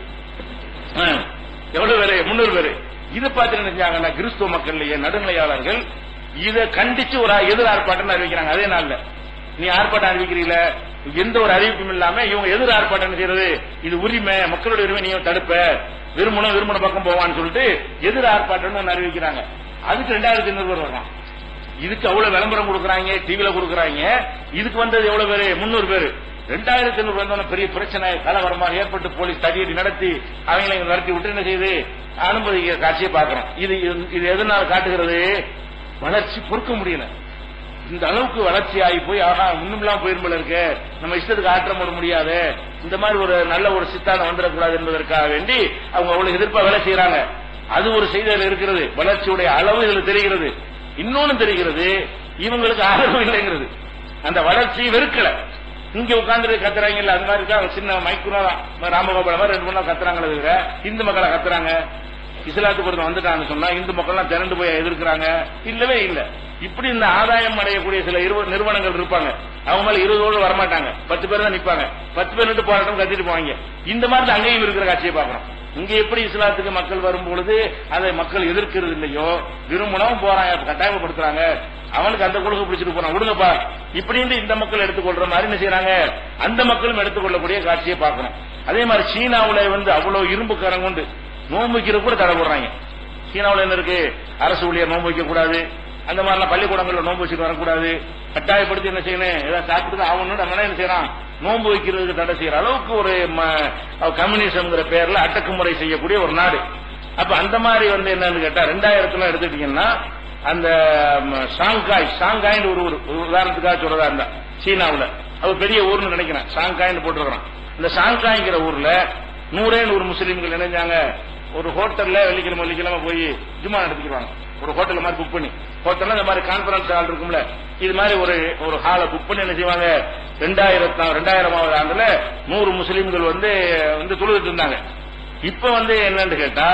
ஆ, எவ்வளவு பேரு முன்னூறு பேரு இதை பார்த்து என்ன செஞ்சாங்கன்னா கிறிஸ்துவ மக்கள்லயே நடுநிலையாளர்கள் இதை கண்டிச்சு ஒரு எதிர் ஆர்ப்பாட்டம் அறிவிக்கிறாங்க அதே நாள்ல நீ ஆர்ப்பாட்டம் அறிவிக்கிறீல எந்த ஒரு அறிவிப்பும் இல்லாம இவங்க எதிர் ஆர்ப்பாட்டம் என்ன செய்யறது இது உரிமை மக்களுடைய உரிமை நீங்க தடுப்ப விரும்பணும் விரும்பின பக்கம் போவான்னு சொல்லிட்டு எதிர் ஆர்ப்பாட்டம்னு ஒண்ணு அறிவிக்கிறாங்க அதுக்கு ரெண்டாயிரத்தி ஐநூறு பேர் வர்றான் இதுக்கு அவ்வளவு விளம்பரம் கொடுக்கறாங்க டிவில கொடுக்கறாங்க இதுக்கு வந்தது எவ்வளவு பேரு முன்னூறு பேரு ரெண்டாயிரத்தி ஐநூறு வந்தோட பெரிய பிரச்சனை கலவரமா ஏற்பட்டு போலீஸ் தடியடி நடத்தி அவங்களை இங்க நடத்தி விட்டு என்ன செய்யுது அனுமதிக்கிற காட்சியை பார்க்கிறோம் இது இது எதனால காட்டுகிறது வளர்ச்சி பொறுக்க முடியல இந்த அளவுக்கு வளர்ச்சி ஆகி போய் ஆகா இன்னும்லாம் போயிருமல் இருக்கு நம்ம இஷ்டத்துக்கு ஆற்றம் போட முடியாது இந்த மாதிரி ஒரு நல்ல ஒரு சித்தாந்தம் வந்துடக்கூடாது என்பதற்காக வேண்டி அவங்க அவ்வளவு எதிர்ப்பா வேலை செய்யறாங்க அது ஒரு செய்தியில் இருக்கிறது வளர்ச்சியுடைய அளவு இதுல தெரிகிறது இன்னொன்னு தெரிகிறது இவங்களுக்கு ஆதரவு இல்லைங்கிறது அந்த வளர்ச்சி வெறுக்கல இங்க உட்கார்ந்து கத்துறாங்கல்ல அது மாதிரி தான் சின்ன மைக்குரா ராமகோபால மாதிரி ரெண்டு மூணு நாள் கத்துறாங்களே தவிர இந்து மக்களை கத்துறாங்க இஸ்லாத்துக்கு ஒருத்தன் வந்துட்டான்னு சொன்னா இந்து மக்கள்லாம் திரண்டு போய் எதிர்க்கிறாங்க இல்லவே இல்ல இப்படி இந்த ஆதாயம் அடையக்கூடிய சில இருவ- நிறுவனங்கள் இருப்பாங்க அவங்க மேல இருபதோடு வரமாட்டாங்க பத்து பேர் தான் நிப்பாங்க பத்து பேர் நின்று போராட்டம் கத்திட்டு போவாங்க இந்த மாதிரி தான் அங்கேயும் இருக்கிற காட்சியை பார்க்கணும் இங்க எப்படி இஸ்லாத்துக்கு மக்கள் வரும் பொழுது அதை மக்கள் எதிர்க்கிறது இல்லையோ விரும்பினவும் போறாங்க கட்டாயப்படுத்துறாங்க அவனுக்கு அந்த கொள்கை பிடிச்சிட்டு போறான் விடுங்கப்பா இப்படின்னு இந்த மக்கள் எடுத்துக்கொள்ற மாதிரி என்ன செய்யறாங்க அந்த மக்களும் எடுத்துக்கொள்ளக்கூடிய காட்சியை பார்க்கணும் அதே மாதிரி சீனாவுல வந்து அவ்வளவு இரும்பு கரம் கொண்டு நோன்பு வைக்கிறது கூட தடை போடுறாங்க சீனாவுல என்ன இருக்கு அரசு ஊழியர் நோன்பு வைக்க கூடாது அந்த மாதிரிலாம் பள்ளிக்கூடங்கள்ல நோன்பு வச்சுட்டு வரக்கூடாது கட்டாயப்படுத்தி என்ன செய்யணும் ஏதாவது சாப்பிட்டு ஆகணும் நம்ம என்ன செய்யறான் நோன்பு வைக்கிறதுக்கு தடை செய்யற அளவுக்கு ஒரு கம்யூனிசம்ங்கிற பேர்ல அடக்குமுறை செய்யக்கூடிய ஒரு நாடு அப்ப அந்த மாதிரி வந்து என்னன்னு கேட்டா ரெண்டாயிரத்துல எடுத்துட்டீங்கன்னா அந்த ம, ஷாங்காய் ஷாங்காய்னு ஒரு ஊர் ஒரு உதாரணத்துக்காக சொல்றதா இருந்தா சீனாவுல அது பெரிய ஊர்னு நினைக்கிறேன் ஷாங்காய்னு போட்டிருக்கிறான் இந்த ஷாங்காய்ங்கிற ஊர்ல நூறே நூறு முஸ்லீம்கள் இணைஞ்சாங்க ஒரு ஹோட்டல்ல வெள்ளிக்கிழமை வெள்ளிக்கிழமை போய் ஜும்மா நடத்திக்கிறாங்க ஒரு ஹோட்டல் மாதிரி புக் பண்ணி ஹோட்டல்ல இந்த மாதிரி கான்பரன்ஸ் ஹால் இருக்கும்ல இது மாதிரி ஒரு ஒரு ஹாலை புக் பண்ணி என்ன செய்வாங்க ரெண்டாயிரத்தாம் ரெண்டாயிரமாவது ஆண்டுல நூறு முஸ்லீம்கள் வந்து வந்து தொழுதுட்டு இருந்தாங்க இப்ப வந்து என்னன்னு கேட்டா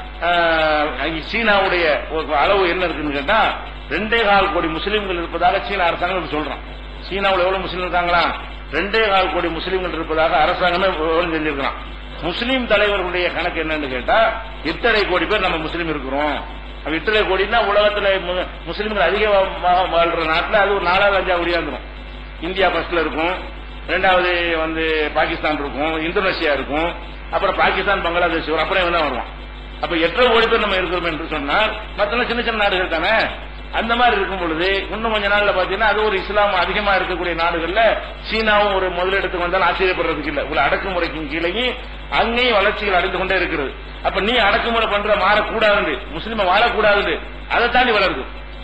ஆஹ், அங்க சீனாவுடைய ஒரு அளவு என்ன இருக்குன்னு கேட்டா ரெண்டே கால் கோடி முஸ்லீம்கள் இருப்பதாக சீன அரசாங்கம் சொல்றான் சீனாவுல எவ்வளவு முஸ்லீம் இருக்காங்களா ரெண்டே கால் கோடி முஸ்லீம்கள் இருப்பதாக அரசாங்கமே விவரம் செஞ்சிருக்கிறான் முஸ்லீம் தலைவர்களுடைய கணக்கு என்னன்னு கேட்டா இத்தனை கோடி பேர் நம்ம முஸ்லீம் இருக்கிறோம் அப்ப இத்தனை கோடினா உலகத்துல மு- முஸ்லீம்கள் அதிகமாக வாழ்ற நாட்டுல அது ஒரு நாலாவது அஞ்சாவது கோடியா இருந்துரும் இந்தியா ஃபர்ஸ்ட்ல இருக்கும் ரெண்டாவது வந்து பாகிஸ்தான் இருக்கும் இந்தோனேஷியா இருக்கும் அப்புறம் பாகிஸ்தான் பங்களாதேஷ் வரும் அப்புறம் இவன் தான் வருவான் அப்ப எட்டரை கோடி பேர் நம்ம இருக்கிறோம் என்று சொன்னால் மத்தெல்லாம் சின்ன சின்ன நாடுகள் தானே அந்த மாதிரி இருக்கும் பொழுது இன்னும் கொஞ்ச நாள்ல பாத்தீங்கன்னா அது ஒரு இஸ்லாம் அதிகமா இருக்கக்கூடிய நாடுகள்ல சீனாவும் ஒரு முதலிடத்துக்கு வந்தாலும் ஆச்சரியப்படுறதுக்கு இல்ல ஒரு அடக்குமுறைக்கும் கீழே அங்கேயும் வளர்ச்சிகள் அடைந்து கொண்டே இருக்குது அப்ப நீ அடக்குமுறை பண்ற மாறக்கூடாது முஸ்லீம வாழக்கூடாது அதை தாண்டி வளருது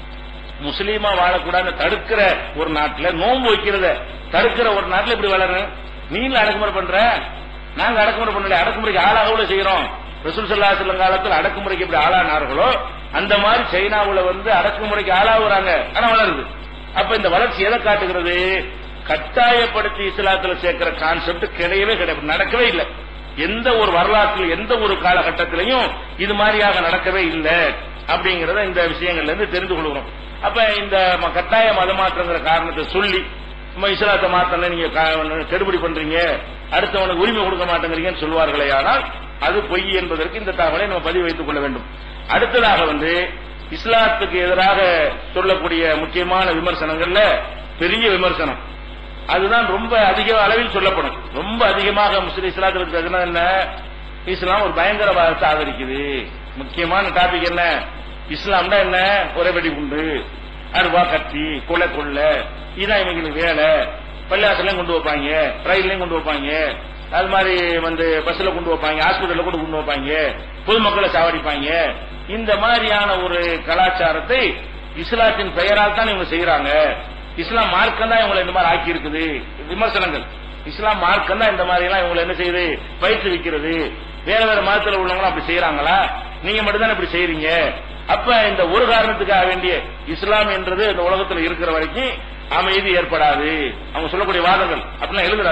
முஸ்லீமா வாழக்கூடாது தடுக்கிற ஒரு நாட்டுல நோன்பு வைக்கிறத தடுக்கிற ஒரு நாட்டுல இப்படி வளரும் நீங்க அடக்குமுறை பண்ற நாங்க அடக்குமுறை பண்ணல அடக்குமுறைக்கு ஆளாக செய்யறோம் ரசூல் சல்லா சொல்லும் காலத்தில் அடக்குமுறைக்கு எப்படி ஆளானார்களோ அந்த மாதிரி சைனாவுல வந்து அடக்குமுறைக்கு ஆளாகுறாங்க ஆனா வளருது அப்ப இந்த வளர்ச்சி எதை காட்டுகிறது கட்டாயப்படுத்தி இஸ்லாத்துல சேர்க்கிற கான்செப்ட் கிடையவே கிடையாது நடக்கவே இல்லை எந்த ஒரு வரலாற்றில் எந்த ஒரு காலகட்டத்திலையும் இது மாதிரியாக நடக்கவே இல்லை அப்படிங்கறத இந்த விஷயங்கள்ல இருந்து தெரிந்து கொள்கிறோம் அப்ப இந்த ம- கட்டாய மதமாற்றங்கிற காரணத்தை சொல்லி நம்ம இஸ்லாத்தை மாத்தல நீங்க கா- கெடுபிடி பண்றீங்க அடுத்தவனுக்கு உரிமை கொடுக்க மாட்டேங்கிறீங்கன்னு சொல்வார்களே ஆனால் அது பொய் என்பதற்கு இந்த தகவலை நம்ம பதிவு வைத்துக் கொள்ள வேண்டும் அடுத்ததாக வந்து இஸ்லாத்துக்கு எதிராக சொல்லக்கூடிய முக்கியமான விமர்சனங்கள்ல பெரிய விமர்சனம் அதுதான் ரொம்ப அதிக அளவில் சொல்லப்படும் ரொம்ப அதிகமாக முஸ்லிம் இஸ்லாத்தில் இருக்கிறதுனா என்ன இஸ்லாம் ஒரு பயங்கரவாதத்தை ஆதரிக்குது முக்கியமான டாபிக் என்ன இஸ்லாம்னா என்ன ஒரே வெடி குண்டு அருவா கத்தி கொலை கொள்ள இதான் இவங்களுக்கு வேலை பள்ளியாசலையும் கொண்டு வைப்பாங்க ரயில்லையும் கொண்டு வைப்பாங்க அது மாதிரி வந்து பஸ்ல கொண்டு வைப்பாங்க ஹாஸ்பிட்டல்ல கூட கொண்டு வைப்பாங்க பொதுமக்களை சாவடிப்பாங்க இந்த மாதிரியான ஒரு கலாச்சாரத்தை இஸ்லாத்தின் பெயரால் தான் இவங்க செய்யறாங்க இஸ்லாம் மார்க்கம் தான் இவங்களை இந்த மாதிரி ஆக்கி இருக்குது விமர்சனங்கள் இஸ்லாம் மார்க்கம் தான் இந்த மாதிரி எல்லாம் இவங்களை என்ன செய்யுது பயிற்றுவிக்கிறது வேற வேற மதத்துல உள்ளவங்களும் அப்படி செய்யறாங்களா நீங்க மட்டும் தான் இப்படி செய்யறீங்க அப்ப இந்த ஒரு காரணத்துக்காக வேண்டிய இஸ்லாம் என்றது இந்த உலகத்துல இருக்கிற வரைக்கும் அமைதி ஏற்படாது அவங்க சொல்லக்கூடிய வாதங்கள் அப்படிலாம் எழுதுறார்கள்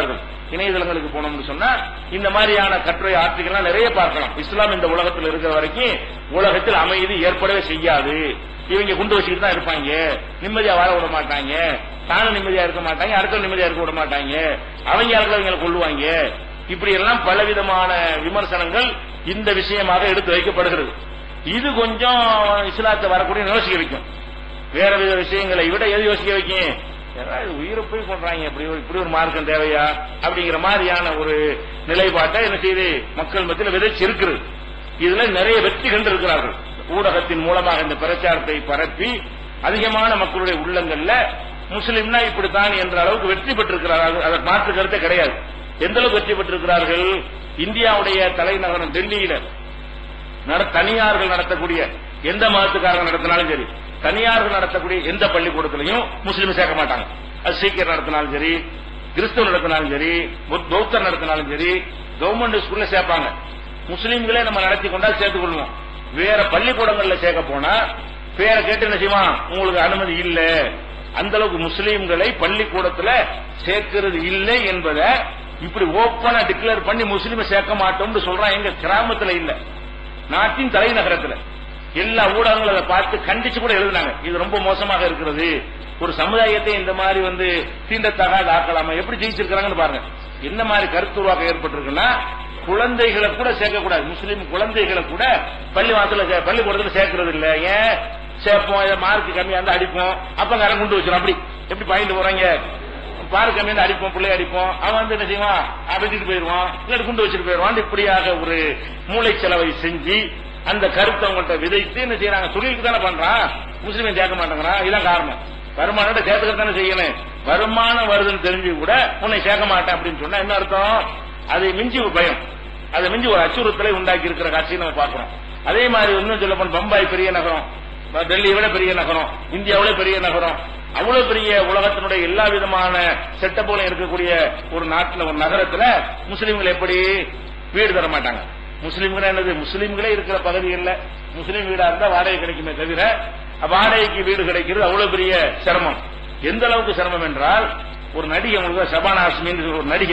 இணையதளங்களுக்கு போனோம்னு சொன்னா இந்த மாதிரியான கட்டுரை ஆர்டிகல்லாம் நிறைய பார்க்கலாம் இஸ்லாம் இந்த உலகத்தில் இருக்கிற வரைக்கும் உலகத்தில் அமைதி ஏற்படவே செய்யாது இவங்க குண்டு வச்சுக்கிட்டு தான் இருப்பாங்க நிம்மதியா வாழ விட மாட்டாங்க தானும் நிம்மதியா இருக்க மாட்டாங்க அடுத்த நிம்மதியா இருக்க விட மாட்டாங்க அவங்க யாருக்கும் அவங்களை கொள்ளுவாங்க இப்படி எல்லாம் பலவிதமான விமர்சனங்கள் இந்த விஷயமாக எடுத்து வைக்கப்படுகிறது இது கொஞ்சம் இஸ்லாத்தை வரக்கூடிய யோசிக்க வைக்கும் வேற வித விஷயங்களை விட எது யோசிக்க வைக்கும் ஏதாவது உயிரை போய் கொள்றாங்க இப்படி ஒரு- இப்படி ஒரு மார்க்கம் தேவையா அப்படிங்கிற மாதிரியான ஒரு நிலைப்பாட்டை என்ன செய்து மக்கள் மத்தியில் விதைச்சு இருக்குது இதுல நிறைய வெற்றி கண்டிருக்கிறார்கள் ஊடகத்தின் மூலமாக இந்த பிரச்சாரத்தை பரப்பி அதிகமான மக்களுடைய உள்ளங்கள்ல முஸ்லிம்னா இப்படித்தான் என்ற அளவுக்கு வெற்றி பெற்றிருக்கிறார்கள் அதற்கு மாற்று கருத்தே கிடையாது எந்த அளவுக்கு வெற்றி பெற்றிருக்கிறார்கள் இந்தியாவுடைய தலைநகரம் டெல்லியில நட- தனியார்கள் நடத்தக்கூடிய எந்த மதத்துக்காரங்க நடத்தினாலும் சரி தனியார்கள் நடத்தக்கூடிய எந்த பள்ளிக்கூடத்திலையும் முஸ்லீம் சேர்க்க மாட்டாங்க அது சீக்கியர் நடத்தினாலும் சரி கிறிஸ்தவ நடத்தினாலும் சரி புத்- பௌத்தர் நடத்தினாலும் சரி கவர்மெண்ட் ஸ்கூல்ல சேர்ப்பாங்க முஸ்லீம்களே நம்ம நடத்தி கொண்டா சேர்த்துக் கொள்வோம் வேற பள்ளிக்கூடங்கள்ல சேர்க்க போனா பேரை கேட்டு என்ன செய்வான் உங்களுக்கு அனுமதி இல்ல அந்த அளவுக்கு முஸ்லீம்களை பள்ளிக்கூடத்துல சேர்க்கிறது இல்லை என்பதை இப்படி ஓப்பனா டிக்ளேர் பண்ணி முஸ்லீமை சேர்க்க மாட்டோம்னு சொல்றான் எங்க கிராமத்துல இல்ல நாட்டின் தலைநகரத்துல எல்லா ஊடகங்களும் அதை பார்த்து கண்டிச்சு கூட எழுதினாங்க இது ரொம்ப மோசமாக இருக்கிறது ஒரு சமுதாயத்தை இந்த மாதிரி வந்து தீண்டத்தகாத ஆக்கலாமா எப்படி ஜெயிச்சிருக்கிறாங்கன்னு பாருங்க என்ன மாதிரி கருத்து உருவாக்கம் ஏற்பட்டிருக்குன்னா குழந்தைகளை கூட சேர்க்கக்கூடாது முஸ்லீம் குழந்தைகளை கூட பள்ளி வாசல பள்ளிக்கூடத்துல சேர்க்கறது இல்ல ஏன் சேர்ப்போம் இதை மார்க் கம்மியா இருந்தா அடிப்போம் அப்பங்காரன் குண்டு வச்சிடும் அப்படி எப்படி பாயிண்ட் போறாங்க பாரு கம்மியா அடிப்போம் பிள்ளை அடிப்போம் அவன் வந்து என்ன செய்வான் வெட்டிட்டு போயிருவான் இல்லாட்டி குண்டு வச்சுட்டு போயிருவான் இப்படியாக ஒரு மூளை செலவை செஞ்சு அந்த கருத்தை அவங்கள்ட்ட விதைத்து என்ன செய்யறாங்க தொழிலுக்கு தானே பண்றான் முஸ்லீம் சேர்க்க மாட்டேங்கிறான் இதான் காரணம் வருமானம் சேர்த்துக்க தானே செய்யணும் வருமானம் வருதுன்னு தெரிஞ்சு கூட உன்னை சேர்க்க மாட்டேன் அப்படின்னு சொன்னா என்ன அர்த்தம் அதை மிஞ்சி ஒரு பயம் அதை மிஞ்சி ஒரு அச்சுறுத்தலை உண்டாக்கி இருக்கிற காட்சியை நம்ம பார்க்கிறோம் அதே மாதிரி இன்னும் சொல்ல போனா பம்பாய் பெரிய நகரம் டெல்லியை விட பெரிய நகரம் இந்தியாவில பெரிய நகரம் அவ்வளவு பெரிய உலகத்தினுடைய எல்லா விதமான செட்டப்புகளும் இருக்கக்கூடிய ஒரு நாட்டுல ஒரு நகரத்துல முஸ்லீம்கள் எப்படி வீடு தர மாட்டாங்க முஸ்லீம்கள் என்னது முஸ்லீம்களே இருக்கிற பகுதிகளில் முஸ்லீம் வீடா இருந்தா வாடகை கிடைக்குமே தவிர வாடகைக்கு வீடு கிடைக்கிறது அவ்வளவு பெரிய சிரமம் எந்த அளவுக்கு சிரமம் என்றால் ஒரு நடிகை உங்களுக்கு சபானா ஆஸ்மின்னு ஒரு நடிகை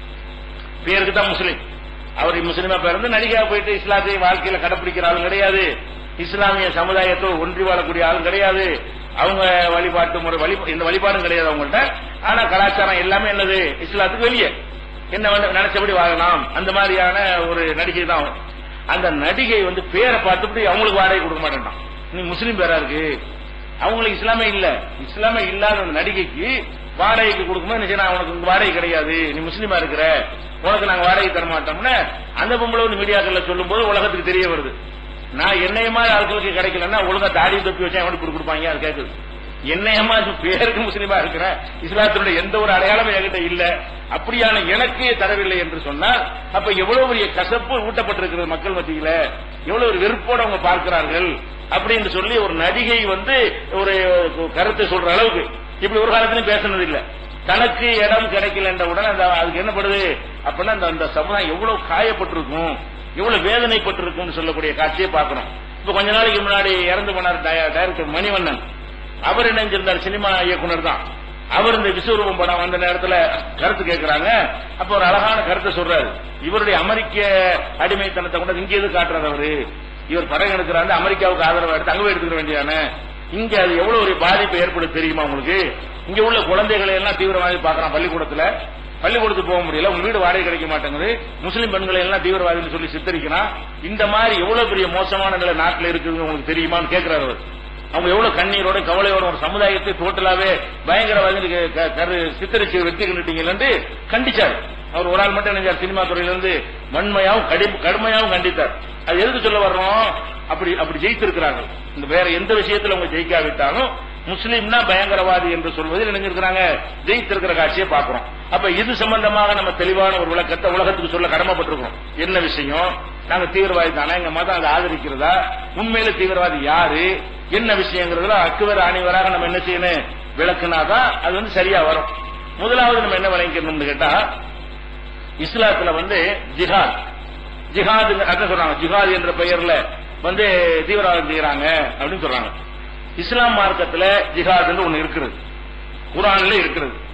பேருக்கு தான் முஸ்லீம் அவர் முஸ்லீமா பிறந்து நடிகையா போயிட்டு இஸ்லாத்தை வாழ்க்கையில கடைப்பிடிக்கிற ஆளும் கிடையாது இஸ்லாமிய சமுதாயத்தோடு ஒன்றி வாழக்கூடிய ஆளும் கிடையாது அவங்க வழிபாட்டு முறை வழி இந்த வழிபாடும் கிடையாது அவங்கள்ட்ட ஆனா கலாச்சாரம் எல்லாமே என்னது இஸ்லாத்துக்கு வெளியே என்ன வந்து நினைச்சபடி வாழலாம் அந்த மாதிரியான ஒரு நடிகை தான் அவ. அந்த நடிகை வந்து பேரை பார்த்துட்டு அவங்களுக்கு வாடகை கொடுக்க மாட்டேன்டான் நீ முஸ்லீம் பேரா இருக்கு அவங்களுக்கு இஸ்லாமே இல்ல இஸ்லாமே இல்லாத அந்த நடிகைக்கு வாடகைக்கு கொடுக்கும்போது என்ன செய்யணும் உனக்கு இங்க வாடகை கிடையாது நீ முஸ்லீமா இருக்கிற உனக்கு நாங்க வாடகை தர மாட்டோம்னு அந்த பொம்பளை வந்து மீடியாக்கள்ல சொல்லும்போது உலகத்துக்கு தெரிய வருது நான் என்னைய மாதிரி ஆட்களுக்கு கிடைக்கலன்னா ஒழுங்கா தாடி தொப்பி வச்சா எப்படி கொடுப்பாங்க அது கேக்குது என்னையமா பேருக்கு முஸ்லீமா இருக்கிற இஸ்லாத்தினுடைய எந்த ஒரு அடையாளமும் என்கிட்ட இல்ல அப்படியான எனக்கு தரவில்லை என்று சொன்னால் அப்ப எவ்வளவு பெரிய கசப்பு ஊட்டப்பட்டிருக்கிறது மக்கள் மத்தியில எவ்வளவு ஒரு வெறுப்போடு அவங்க பார்க்கிறார்கள் அப்படின்னு சொல்லி ஒரு நடிகை வந்து ஒரு கருத்தை சொல்ற அளவுக்கு இப்படி ஒரு காலத்திலும் பேசுனது இல்ல தனக்கு இடம் கிடைக்கல என்ற உடனே அந்த அதுக்கு என்ன படுது அப்படின்னா அந்த அந்த சமுதாயம் எவ்வளவு காயப்பட்டிருக்கும் எவ்வளவு வேதனைப்பட்டிருக்கும்னு சொல்லக்கூடிய காட்சியை பார்க்கணும் இப்ப கொஞ்ச நாளைக்கு முன்னாடி இறந்து போனார் டய- டைரக்டர் மணிவண்ணன் அவர் இணைஞ்சிருந்தார் சினிமா இயக்குனர் தான் அவர் இந்த விஸ்வரூபம் படம் வந்த நேரத்துல கருத்து கேட்கிறாங்க அப்ப ஒரு அழகான கருத்தை சொல்றாரு இவருடைய அமெரிக்க அடிமைத்தனத்தை கொண்டு இங்க எது காட்டுறாரு அவரு இவர் படம் எடுக்கிறாரு அமெரிக்காவுக்கு ஆதரவு எடுத்து அங்க போய் எடுத்துக்க வேண்டியதானே இங்க அது எவ்வளவு ஒரு பாதிப்பு ஏற்படுது தெரியுமா உங்களுக்கு இங்க உள்ள குழந்தைகளை எல்லாம் தீவிரவாதி பார்க்கறான் பள்ளிக்கூடத்துல பள்ளிக்கூடத்துக்கு போக முடியல உங்க வீடு வாடகை கிடைக்க மாட்டேங்குது முஸ்லிம் பெண்களை எல்லாம் தீவிரவாதின்னு சொல்லி சித்தரிக்கிறான் இந்த மாதிரி எவ்வளவு பெரிய மோசமான நிலை நாட்டில் இருக்குதுன்னு உங்களுக்கு தெரியுமான்னு கேட்கிறாரு அவர் அவங்க எவ்வளவு கண்ணீரோட கவலையோட ஒரு சமுதாயத்தை டோட்டலாவே பயங்கரவாதி கரு சித்தரிச்சு வெற்றி கண்டுட்டீங்கன்னு கண்டிச்சார் அவர் ஒரு ஆள் மட்டும் நினைச்சார் சினிமா துறையிலிருந்து வன்மையாவும் கடி- கடுமையாவும் கண்டித்தார் அது எதுக்கு சொல்ல வர்றோம் அப்படி அப்படி ஜெயித்திருக்கிறார்கள் இந்த வேற எந்த விஷயத்துல அவங்க ஜெயிக்காவிட்டாலும் முஸ்லீம்னா பயங்கரவாதி என்று சொல்வதில் நினைஞ்சிருக்கிறாங்க ஜெயித்திருக்கிற காட்சியை பார்க்கிறோம் அப்ப இது சம்பந்தமாக நம்ம தெளிவான ஒரு விளக்கத்தை உலகத்துக்கு சொல்ல கடமைப்பட்டிருக்கிறோம் என்ன விஷயம் நாங்க தீவிரவாதி தானே எங்க மதம் அதை ஆதரிக்கிறதா உண்மையில தீவிரவாதி யாரு என்ன விஷயங்கிறதுல அக்குவர் அணிவராக நம்ம என்ன செய்யணும் விளக்குனாதான் அது வந்து சரியா வரும் முதலாவது நம்ம என்ன விளங்கிக்கணும்னு கேட்டா இஸ்லாத்துல வந்து ஜிஹாத் ஜிஹாத் அதான் சொல்றாங்க ஜிஹாத் என்ற பெயர்ல வந்து தீவிரவாதம் செய்யறாங்க அப்படின்னு சொல்றாங்க இஸ்லாம் மார்க்கத்துல ஜிஹாத்னு ஒண்ணு இருக்கிறது குரான்ல இருக்கிறது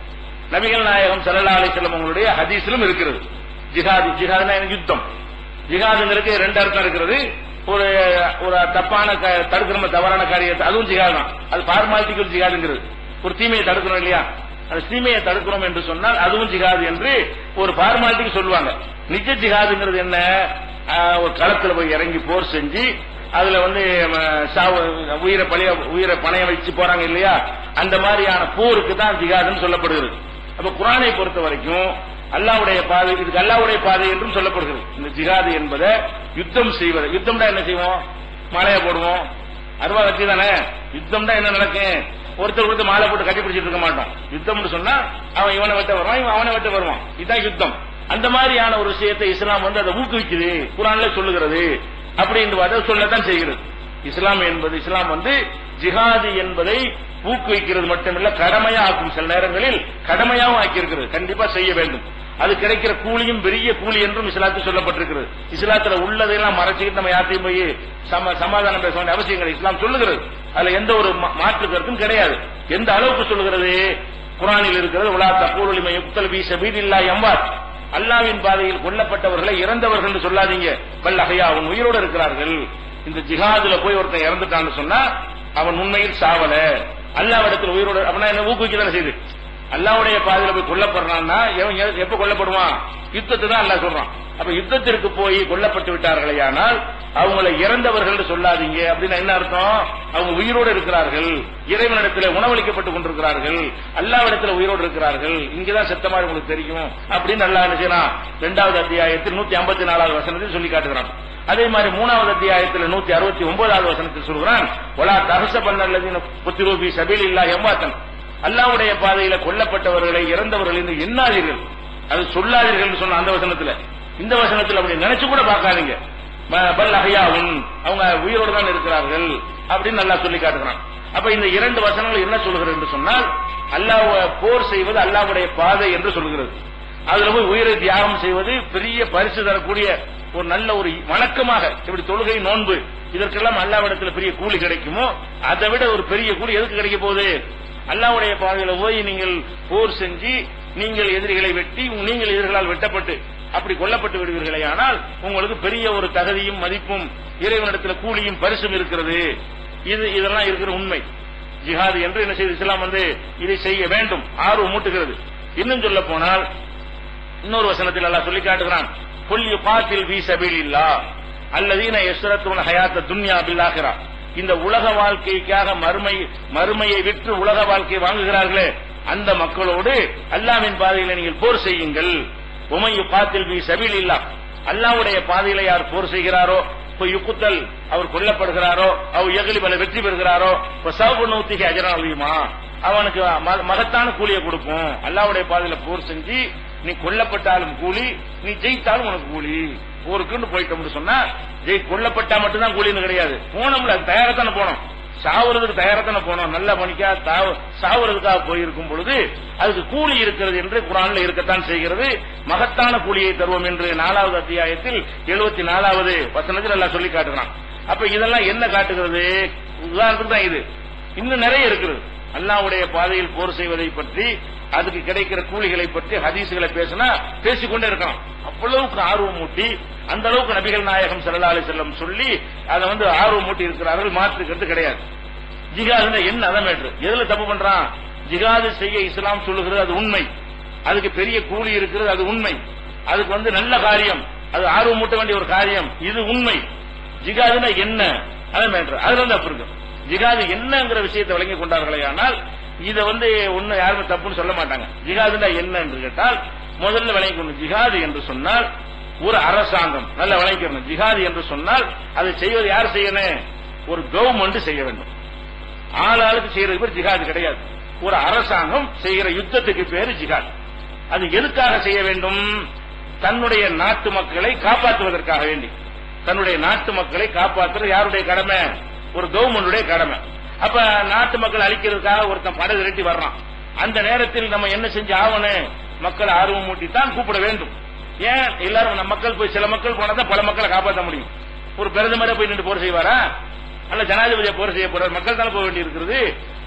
நபிகள் நாயகம் ஸல்லல்லாஹு அலைஹி வஸல்லம் அவங்களுடைய ஹதீஸிலும் இருக்கிறது ஜிஹாது ஜிஹாதுனா எனக்கு யுத்தம் ஜிஹாதுங்கிறதுக்கு ரெண்டு அர்த்தம் இருக்கிறது ஒரு ஒரு தப்பான க- தடுக்கிற தவறான காரியத்தை அதுவும் ஜிஹாது தான் அது பார்மாலிட்டிக்கல் ஜிஹாதுங்கிறது ஒரு தீமையை தடுக்கிறோம் இல்லையா அந்த தீமையை தடுக்கிறோம் என்று சொன்னால் அதுவும் ஜிஹாது என்று ஒரு பார்மாலிட்டிக்கு சொல்லுவாங்க நிஜ ஜிஹாதுங்கிறது என்ன ஆஹ், ஒரு களத்துல போய் இறங்கி போர் செஞ்சு அதுல வந்து ம, சாவு உயிரை பழைய உயிரை பணைய வச்சு போறாங்க இல்லையா அந்த மாதிரியான போருக்கு தான் ஜிஹாதுன்னு சொல்லப்படுகிறது அப்ப குரானை பொறுத்த வரைக்கும் அல்லாவுடைய பாதை இதுக்கு அல்லாவுடைய பாதை என்றும் சொல்லப்படுகிறது இந்த ஜிஹாது என்பதை யுத்தம் செய்வது யுத்தம்னா என்ன செய்வோம் மாலையை போடுவோம் அருவா கட்சி தானே யுத்தம்னா என்ன நடக்கும் ஒருத்தர் ஒருத்தர் மாலை போட்டு கட்டி பிடிச்சிட்டு இருக்க மாட்டோம் யுத்தம்னு சொன்னா அவன் இவனை வெட்ட வருவான் இவன் அவனை வெட்ட வருவான் இதுதான் யுத்தம் அந்த மாதிரியான ஒரு விஷயத்தை இஸ்லாம் வந்து அதை ஊக்குவிக்குது குரான்ல சொல்லுகிறது அப்படின்னு அதை சொல்லத்தான் செய்கிறது இஸ்லாம் என்பது இஸ்லாம் வந்து ஜிஹாது என்பதை ஊக்குவிக்கிறது மட்டுமில்ல கடமையா ஆக்கும் சில நேரங்களில் கடமையாவும் ஆக்கியிருக்கிறது கண்டிப்பா செய்ய வேண்டும் அது கிடைக்கிற கூலியும் பெரிய கூலி என்றும் இஸ்லாத்தில் சொல்லப்பட்டிருக்கிறது இஸ்லாத்துல உள்ளதையெல்லாம் மறைச்சிக்கிட்டு நம்ம யார்ட்டையும் போய் சம சமாதானம் பேச வேண்டிய அவசியம் கிடையாது இஸ்லாம் சொல்லுகிறது அதுல எந்த ஒரு மா- மாற்று கருத்தும் கிடையாது எந்த அளவுக்கு சொல்லுகிறது குரானில் இருக்கிறது உலா தப்பூலிமை யுக்தல் பி சபீதில்லா எம்பாத் அல்லாவின் பாதையில் கொல்லப்பட்டவர்களை இறந்தவர்கள் என்று சொல்லாதீங்க பல் அகையா அவன் உயிரோடு இருக்கிறார்கள் இந்த ஜிஹாதுல போய் ஒருத்தன் இறந்துட்டான்னு சொன்னா அவன் உண்மையில் சாவல அல்லாவிடத்தில் உயிரோடு அப்படின்னா என்ன ஊக்குவிக்க தானே செய்யுது அல்லாவுடைய பாதையில போய் கொல்லப்படுறான்னா எவன் எ- எப்ப கொல்லப்படுவான் யுத்தத்தை தான் அல்லாஹ் சொல்றான் அப்ப யுத்தத்திற்கு போய் கொல்லப்பட்டு விட்டார்களே ஆனால் அவங்களை இறந்தவர்கள் என்று சொல்லாதீங்க அப்படின்னா என்ன அர்த்தம் அவங்க உயிரோடு இருக்கிறார்கள் இறைவனிடத்தில் உணவளிக்கப்பட்டு கொண்டிருக்கிறார்கள் அல்லாவிடத்தில் உயிரோடு இருக்கிறார்கள் இங்கதான் செத்த மாதிரி உங்களுக்கு தெரியும் அப்படின்னு அல்லாஹ் என்ன செய்யறான் இரண்டாவது அத்தியாயத்தில் நூத்தி ஐம்பத்தி நாலாவது வசனத்தில் சொல்லி காட்டுகிறான் அதே மாதிரி மூணாவது அத்தியாயத்தில் நூத்தி அறுபத்தி ஒன்பதாவது வசனத்தில் சொல்கிறான் ஒலா தகச பண்ணல்லதின் புத்திரூபி சபீல் இல்லா எம்பாத்தன் அல்லாவுடைய பாதையில கொல்லப்பட்டவர்களை இறந்தவர்கள் என்று எண்ணாதீர்கள் அது சொல்லாதீர்கள் என்று சொன்ன அந்த வசனத்துல இந்த வசனத்துல அப்படி நினைச்சு கூட பார்க்காதீங்க ப- பல் அஹ்யாவுன் அவங்க உயிரோடு தான் இருக்கிறார்கள் அப்படின்னு நல்லா சொல்லி காட்டுகிறான் அப்ப இந்த இரண்டு வசனங்கள் என்ன சொல்கிறது என்று சொன்னால் அல்லாஹ் போர் செய்வது அல்லாஹ்வுடைய பாதை என்று சொல்கிறது அதுல போய் உயிரை தியாகம் செய்வது பெரிய பரிசு தரக்கூடிய ஒரு நல்ல ஒரு வணக்கமாக இப்படி தொழுகை நோன்பு இதற்கெல்லாம் அல்லாவிடத்துல பெரிய கூலி கிடைக்குமோ அதை விட ஒரு பெரிய கூலி எதுக்கு கிடைக்க போகுது அல்லாவுடைய பாதையில போய் நீங்கள் போர் செஞ்சு நீங்கள் எதிரிகளை வெட்டி நீங்கள் எதிரிகளால் வெட்டப்பட்டு அப்படி கொல்லப்பட்டு விடுவீர்களே ஆனால் உங்களுக்கு பெரிய ஒரு தகுதியும் மதிப்பும் இறைவனிடத்துல கூலியும் பரிசும் இருக்கிறது இது இதெல்லாம் இருக்கிற உண்மை ஜிஹாது என்று என்ன செய்து இஸ்லாம் வந்து இதை செய்ய வேண்டும் ஆர்வம் மூட்டுகிறது இன்னும் சொல்ல போனால் இன்னொரு வசனத்தில் அல்லாஹ் சொல்லி காட்டுகிறான் புல் யுகாத்தில் பி சபீலில்லா அல்லதீன யஸ்ரத்துன ஹயாத்த துன்யா பில்லாஹிரா இந்த உலக வாழ்க்கைக்காக மறுமை மறுமையை விற்று உலக வாழ்க்கை வாங்குகிறார்களே அந்த மக்களோடு அல்லாவின் பாதையில நீங்கள் போர் செய்யுங்கள் உமை யுகாத்தில் பி சபீலில்லா அல்லாவுடைய பாதையில யார் போர் செய்கிறாரோ இப்ப யுக்குத்தல் அவர் கொல்லப்படுகிறாரோ அவர் எகலி பல வெற்றி பெறுகிறாரோ இப்ப சவுபு நூத்திகை அஜராலியுமா அவனுக்கு ம- மகத்தான கூலியை கொடுப்போம் அல்லாவுடைய பாதையில போர் செஞ்சு நீ கொல்லப்பட்டாலும் கூலி நீ ஜெயித்தாலும் உனக்கு கூலி போருக்குன்னு போயிட்டோம்னு சொன்னா ஜெய் கொல்லப்பட்டா மட்டும்தான் கூலின்னு கிடையாது போனோம்ல அது தயாரத்தானே போனோம் சாவுறதுக்கு தயாரத்தானே போனோம் நல்ல பணிக்கா தாவ- சாவுறதுக்காக போயிருக்கும் பொழுது அதுக்கு கூலி இருக்கிறது என்று குரான்ல இருக்கத்தான் செய்கிறது மகத்தான கூலியை தருவோம் என்று நாலாவது அத்தியாயத்தில் எழுபத்தி நாலாவது வசனத்தில் எல்லாம் சொல்லி காட்டுகிறான் அப்ப இதெல்லாம் என்ன காட்டுகிறது உதாரணத்துக்கு தான் இது இன்னும் நிறைய இருக்கிறது அல்லாஹ்வுடைய பாதையில் போர் செய்வதை பற்றி அதுக்கு கிடைக்கிற கூலிகளை பற்றி ஹதீசுகளை பேசினா பேசிக்கொண்டே இருக்கலாம் அவ்வளவுக்கு ஆர்வம் மூட்டி அந்த அளவுக்கு நபிகள் நாயகம் ஸல்லல்லாஹு அலைஹி வஸல்லம் சொல்லி அதை வந்து ஆர்வம் மூட்டி இருக்கிறார்கள் மாற்றுக்கிறது கிடையாது ஜிகாதுன்னா என்ன அதமேற்று எதுல தப்பு பண்றான் ஜிகாது செய்ய இஸ்லாம் சொல்லுகிறது அது உண்மை அதுக்கு பெரிய கூலி இருக்கிறது அது உண்மை அதுக்கு வந்து நல்ல காரியம் அது ஆர்வம் மூட்ட வேண்டிய ஒரு காரியம் இது உண்மை ஜிகாதுன்னா என்ன அதமேற்று அதுல வந்து அப்படி இருக்கு ஜிகாது என்னங்கிற விஷயத்தை விளங்கி கொண்டார்களே ஆனால் இதை வந்து ஒன்னும் யாருமே தப்புன்னு சொல்ல மாட்டாங்க ஜிகாதுன்னா என்ன என்று கேட்டால் முதல்ல விளங்கிக்கணும் ஜிகாது என்று சொன்னால் ஒரு அரசாங்கம் நல்ல விளங்கிக்கணும் ஜிகாது என்று சொன்னால் அதை செய்வது யார் செய்யணும் ஒரு கவர்மெண்ட் செய்ய வேண்டும் ஆளாளுக்கு செய்யறது பேர் ஜிகாது கிடையாது ஒரு அரசாங்கம் செய்கிற யுத்தத்துக்கு பேரு ஜிகாத் அது எதுக்காக செய்ய வேண்டும் தன்னுடைய நாட்டு மக்களை காப்பாற்றுவதற்காக வேண்டி தன்னுடைய நாட்டு மக்களை காப்பாற்றுறது யாருடைய கடமை ஒரு கவர்மெண்டுடைய கடமை அப்ப நாட்டு மக்கள் அழிக்கிறதுக்காக ஒருத்தன் படை திரட்டி வர்றான் அந்த நேரத்தில் நம்ம என்ன செஞ்சு ஆகணும் மக்கள் ஆர்வம் மூட்டி தான் கூப்பிட வேண்டும் ஏன் எல்லாரும் நம்ம மக்கள் போய் சில மக்கள் போனா தான் பல மக்களை காப்பாற்ற முடியும் ஒரு பிரதமரே போய் நின்று போர் செய்வாரா அல்ல ஜனாதிபதியை போர் செய்ய போறார் மக்கள் தானே போக வேண்டி இருக்கிறது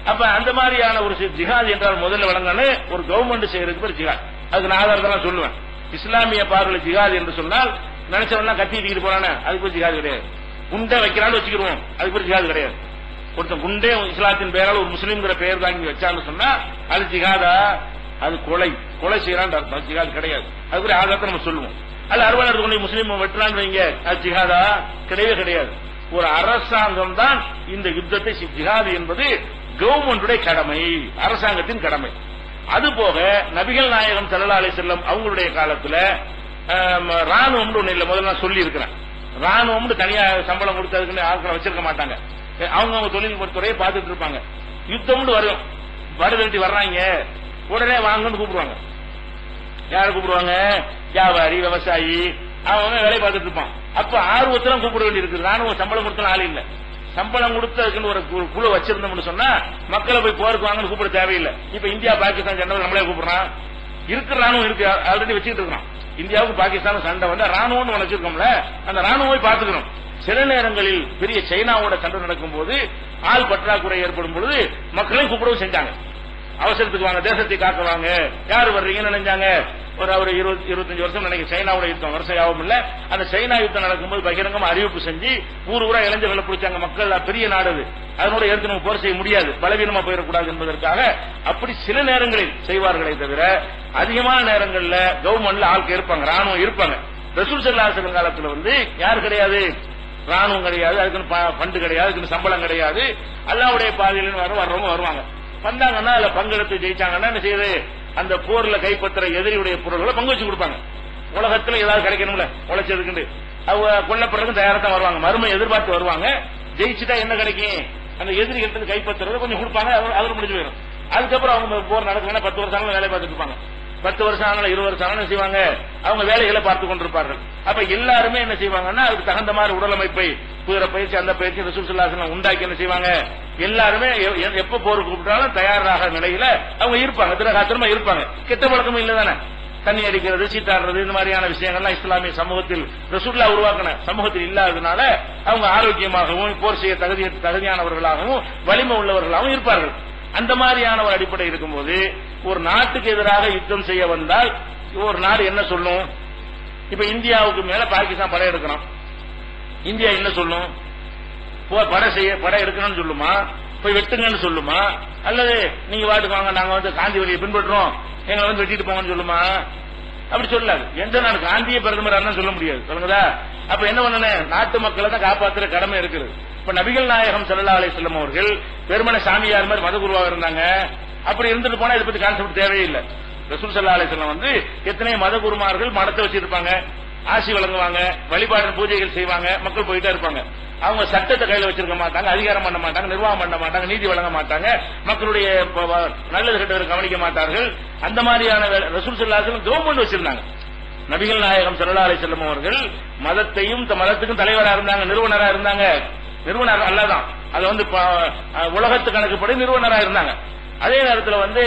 அப்ப அந்த மாதிரியான ஒரு சி- ஜிஹாத் என்றால் முதல்ல வழங்கணும் ஒரு கவர்மெண்ட் செய்யறதுக்கு பேர் ஜிஹாத் அதுக்கு நான் ஆதாரத்தெல்லாம் சொல்லுவேன் இஸ்லாமிய பார்வையில் ஜிஹாத் என்று சொன்னால் நினைச்சவனா கத்தி தூக்கிட்டு போறானே அதுக்கு பேர் ஜிஹாத் கிடையாது குண்டை வைக்கிறான்னு வச்சுக்கிருவோம் அதுக்கு பேர் ஜிஹாத் கிடையாது ஒருத்தன் குண்டே இஸ்லாத்தின் பெயரால் ஒரு முஸ்லீம்ங்கிற பெயர் தாங்கி வச்சான்னு சொன்னா அது ஜிஹாதா அது கொலை கொலை செய்யறான்னு அர்த்தம் ஜிஹாத் கிடையாது அதுக்குரிய ஆதாரத்தை நம்ம சொல்லுவோம் அது அறுவலர் கொண்டு முஸ்லீம் வெட்டுறான்னு வைங்க அது ஜிஹாதா கிடையவே கிடையாது ஒரு அரசாங்கம் தான் இந்த யுத்தத்தை சி- ஜிஹாது என்பது கவர்மெண்டுடைய கடமை அரசாங்கத்தின் கடமை அது போக நபிகள் நாயகம் ஸல்லல்லாஹு அலைஹி செல்லம் அவங்களுடைய காலத்துல ஆம், ராணுவம்னு ஒண்ணு இல்ல முதல்ல நான் சொல்லி இருக்கிறேன் ராணுவம்னு தனியா சம்பளம் கொடுத்ததுக்குன்னு ஆட்களை வச்சிருக்க மாட்டாங்க அவங்க அவங்க தொழில் துறையை பார்த்துட்டு இருப்பாங்க யுத்தம்னு வரும் வடதட்டி வர்றாங்க உடனே வாங்கன்னு கூப்பிடுவாங்க யாரை கூப்பிடுவாங்க வியாபாரி விவசாயி அவன் வேலை பார்த்துட்டு இருப்பான் அப்ப ஆர்வத்துல கூப்பிட வேண்டியிருக்கு ராணுவ சம்பளம் கொடுத்த ஆள் இல்ல சம்பளம் கொடுத்ததுக்குன்னு ஒரு கு- குழு வச்சிருந்தோம்னு சொன்னா மக்களை போய் போருக்கு வாங்கன்னு கூப்பிட தேவையில்லை இப்ப இந்தியா பாகிஸ்தான் சண்டை வந்து நம்மளே கூப்பிடுறான் இருக்கிற ராணுவம் இருக்கு ஆல்ரெடி வச்சுட்டு இருக்கான் இந்தியாவுக்கு பாகிஸ்தான் சண்டை வந்து ராணுவம்னு ஒண்ணு வச்சிருக்கோம்ல அந்த ராணுவம் போய் பாத்துக்கணும் சில நேரங்களில் பெரிய சைனாவோட சண்டை நடக்கும் போது ஆள் பற்றாக்குறை ஏற்படும் பொழுது மக்களையும் கூப்பிடவும் செஞ்சாங்க அவசரத்துக்கு வாங்க தேசத்தை காக்க வாங்க யார் வர்றீங்கன்னு நினைச்சாங்க ஒரு ஒரு இருபது இருபத்தஞ்சு வருஷம் நினைக்கிறேன் சைனாவோட யுத்தம் வருஷம் யாவும் இல்ல அந்த சைனா யுத்தம் நடக்கும்போது பகிரங்கமா அறிவிப்பு செஞ்சு ஊர் ஊரா இளைஞர்களை பிடிச்சாங்க மக்கள் பெரிய நாடு அது அதனோட எடுத்து நம்ம போர் செய்ய முடியாது பலவீனமா போயிடக்கூடாது என்பதற்காக அப்படி சில நேரங்களில் செய்வார்களே தவிர அதிகமான நேரங்கள்ல கவர்மெண்ட்ல ஆட்கள் இருப்பாங்க ராணுவம் இருப்பாங்க ரசூல் செல்லாசன் காலத்துல வந்து யார் கிடையாது ராணுவம் கிடையாது அதுக்குன்னு ப- ஃபண்டு கிடையாது அதுக்குன்னு சம்பளம் கிடையாது அல்லாவுடைய பாதையில வர வர்றவங்க வருவாங்க வந்தாங்கன்னா அதுல பங்கெடுத்து ஜெயிச்சாங்கன்னா என்ன செய்யுது அந்த போர்ல கைப்பற்ற எதிரியுடைய பொருள்களை பங்கு வச்சு கொடுப்பாங்க உலகத்துல ஏதாவது கிடைக்கணும்ல உழைச்சதுக்குண்டு அவங்க கொல்லப்படுறதுக்கு தயாரா தான் வருவாங்க மறுமை எதிர்பார்த்து வருவாங்க ஜெயிச்சுட்டா என்ன கிடைக்கும் அந்த எதிரிகள் கைப்பற்றுறது கொஞ்சம் கொடுப்பாங்க அது- அதுல முடிஞ்சு போயிடும் அதுக்கப்புறம் அவங்க போர் நடக்குதுன்னா பத்து வருஷம் ஆனாலும் வேலை பார்த்துட்டு இருப்பாங்க பத்து வருஷம் ஆனாலும் இருபது வருஷம் ஆனாலும் என்ன செய்வாங்க அவங்க வேலைகளை பார்த்து கொண்டிருப்பார்கள் அப்ப எல்லாருமே என்ன செய்வாங்கன்னா அதுக்கு தகுந்த மாதிரி உடலமைப்பை குதிரை பயிற்சி அந்த பயிற்சி ரசூசுல்லாசனம் உண்டாக்கி என்ன செய்வாங்க எல்லாருமே எ- எ- எப்ப போருக்கு கூப்பிட்டாலும் தயாராக நிலையில அவங்க இருப்பாங்க திரகாத்திரமா இருப்பாங்க கெட்ட பழக்கமும் இல்ல தானே தண்ணி அடிக்கிறது சீட்டாடுறது இந்த மாதிரியான விஷயங்கள்லாம் இஸ்லாமிய சமூகத்தில் ரசூல்லா உருவாக்கின சமூகத்தில் இல்லாததுனால அவங்க ஆரோக்கியமாகவும் போர் செய்ய தகுதி தகுதியானவர்களாகவும் வலிமை உள்ளவர்களாகவும் இருப்பார்கள் அந்த மாதிரியான ஒரு அடிப்படை இருக்கும்போது ஒரு நாட்டுக்கு எதிராக யுத்தம் செய்ய வந்தால் ஒரு நாடு என்ன சொல்லும் இப்ப இந்தியாவுக்கு மேல பாகிஸ்தான் படை எடுக்கணும் இந்தியா என்ன சொல்லும் போ- படை செய்ய படை எடுக்கணும்னு சொல்லுமா போய் வெட்டுங்கன்னு சொல்லுமா அல்லது நீங்க வாட்டுக்கு வாங்க நாங்க வந்து காந்தி வழியை பின்பற்றுறோம் எங்களை வந்து வெட்டிட்டு போங்கன்னு சொல்லுமா அப்படி சொல்லாது எந்த நாடு காந்திய பிரதமர் அண்ணன் சொல்ல முடியாது சொல்லுங்கதா அப்ப என்ன பண்ணணும் நாட்டு மக்களை தான் காப்பாத்துற கடமை இருக்குது இப்ப நபிகள் நாயகம் ஸல்லல்லாஹு அலைஹி வஸல்லம் அவர்கள் வெறுமனே சாமியார் மாதிரி மதகுருவா இருந்தாங்க அப்படி இருந்துட்டு போனா இதை பத்தி கான்செப்ட் தேவையில்லை ரசூல் ஸல்லல்லாஹு அலைஹி வஸல்லம் வந்து எத்தனை மதகுருமார்கள் மடத்தை வச்சிருப்பாங்க ஆசி வழங்குவாங்க வழிபாடு பூஜைகள் செய்வாங்க மக்கள் போயிட்டே இருப்பாங்க அவங்க சட்டத்தை கையில வச்சிருக்க மாட்டாங்க அதிகாரம் பண்ண மாட்டாங்க நிர்வாகம் பண்ண மாட்டாங்க நீதி வழங்க மாட்டாங்க மக்களுடைய ப- ப- நல்லது கெட்டதை கவனிக்க மாட்டார்கள் அந்த மாதிரியான வேலை- ரசூல் சல்லாஹம் கவர்மெண்ட் வச்சிருந்தாங்க நபிகள் நாயகம் ஸல்லல்லாஹு அலைஹி வஸல்லம் அவர்கள் மதத்தையும் த- மதத்துக்கும் தலைவரா இருந்தாங்க நிறுவனரா இருந்தாங்க நிறுவனர் அல்லதான் அது வந்து ப- அஹ் உலகத்து கணக்குப்படி நிறுவனரா இருந்தாங்க அதே நேரத்துல வந்து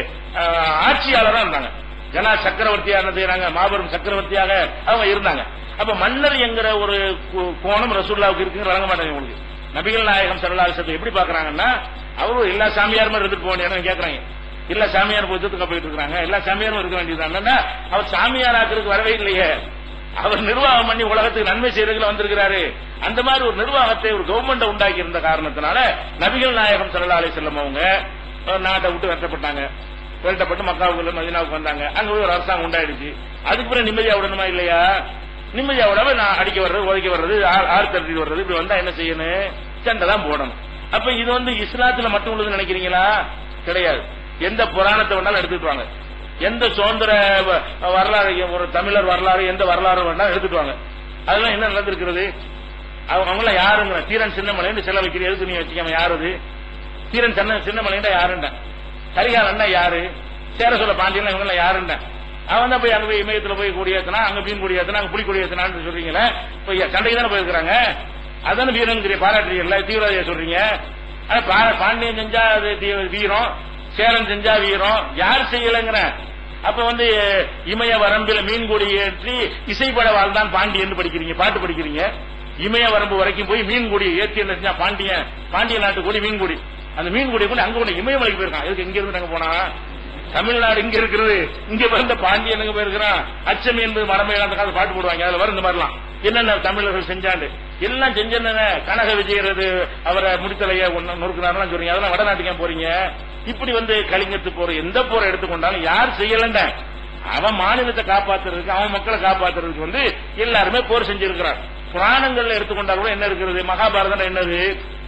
அஹ், ஆட்சியாளரா இருந்தாங்க ஜனா சக்கரவர்த்தியா என்ன செய்யறாங்க மாபெரும் சக்கரவர்த்தியாக அவங்க இருந்தாங்க அப்ப மன்னர் என்கிற ஒரு கு- கோணம் ரசூல்லாவுக்கு இருக்குன்னு வழங்க மாட்டாங்க உங்களுக்கு நபிகள் நாயகம் ஸல்லல்லாஹு அலைஹி வஸல்லம் எப்படி பாக்குறாங்கன்னா அவரும் எல்லா சாமியார் மாதிரி இருந்துட்டு போகணும் கேக்குறாங்க இல்ல சாமியார் பொறுத்துக்கு போயிட்டு இருக்காங்க எல்லா சாமியாரும் இருக்க வேண்டியது அவர் சாமியார் ஆக்குறதுக்கு வரவே இல்லையே அவர் நிர்வாகம் பண்ணி உலகத்துக்கு நன்மை செய்யறதுல வந்திருக்கிறாரு அந்த மாதிரி ஒரு நிர்வாகத்தை ஒரு கவர்மெண்ட் உண்டாக்கி இருந்த காரணத்தினால நபிகள் நாயகம் ஸல்லல்லாஹு அலைஹி வஸல்லம் அவங்க அஹ், நாட்டை விட்டு விரட்டப்பட்டாங்க விரட்டப்பட்டு மக்காவுக்குள்ள மதினாவுக்கு வந்தாங்க அங்க போய் ஒரு அரசாங்கம் உண்டாயிடுச்சு அதுக்கு பிறகு நிம்மதியா விடணுமா இல்லையா நிம்மதியா விடாம நான் அடிக்க வர்றது உதைக்க வர்றது ஆள் ஆள் தரட்டிட்டு வர்றது இப்படி வந்தா என்ன செய்யணும் சண்டை தான் போடணும் அப்ப இது வந்து இஸ்லாத்துல மட்டும் உள்ளதுன்னு நினைக்கிறீங்களா கிடையாது எந்த புராணத்தை வேணாலும் எடுத்துட்டு வாங்க எந்த சுதந்திர வ- வரலாறு ஒரு தமிழர் வரலாறு எந்த வரலாறு வேணாலும் எடுத்துட்டு வாங்க அதெல்லாம் என்ன நடந்திருக்கிறது அவங்க அவங்கள யாருங்க தீரன் சின்னமலைன்னு சில வைக்கிற எதுக்கு நீ வச்சுக்காம யாரு அது தீரன் சின்ன சின்னமலைன்னா யாருண்ட கரிகாலன்னா யாரு சேர சொல்ல பாண்டியன் இவங்க யாருண்ட அவன் தான் போய் அங்க போய் இமயத்துல போய் கொடியேத்தினா அங்க மீன் கொடியேத்தினா அங்க புலி கொடியேத்தினான்னு சொல்றீங்களே இப்ப சண்டைக்கு தானே போயிருக்கிறாங்க அதான வீரனுங்கிற பாராட்டுறீங்கல்ல தீவிரவாதியா சொல்றீங்க ஆனா பா- பாண்டியன் செஞ்சா அது தீ- வீரம் சேரன் செஞ்சா வீரம் யார் செய்யலைங்கிற அப்ப வந்து இமய வரம்பில மீன்கொடி ஏற்றி இசைப்பட வாழ்ந்தான் பாண்டியன் படிக்கிறீங்க பாட்டு படிக்கிறீங்க இமய வரம்பு வரைக்கும் போய் மீன்கொடி ஏற்றி என்ன செஞ்சா பாண்டியன் பாண்டிய நாட்டு கொடி மீன்கொடி அந்த மீன் கூடிய கொண்டு அங்க கொண்டு இமயமலைக்கு போயிருக்கான் எதுக்கு இங்க இருந்து அங்க போனா தமிழ்நாடு இங்க இருக்கிறது இங்க பிறந்த பாண்டியன் எங்க போயிருக்கிறான் அச்சம் என்பது மரமே அந்த காலத்து பாட்டு போடுவாங்க அதுல வரும் இந்த மாதிரிலாம் என்னென்ன தமிழர்கள் செஞ்சாண்டு எல்லாம் செஞ்சென்ன கனக விஜயரது அவரை முடித்தலைய நொறுக்குனாருலாம் சொல்றீங்க அதெல்லாம் வடநாட்டுக்கு ஏன் போறீங்க இப்படி வந்து கலிங்கத்து போற எந்த போரை எடுத்துக்கொண்டாலும் யார் செய்யலண்ட அவன் மாநிலத்தை காப்பாத்துறதுக்கு அவன் மக்களை காப்பாத்துறதுக்கு வந்து எல்லாருமே போர் செஞ்சிருக்கிறார் புராணங்கள்ல எடுத்துக்கொண்டால் கூட என்ன இருக்கிறது மகாபாரதம் என்னது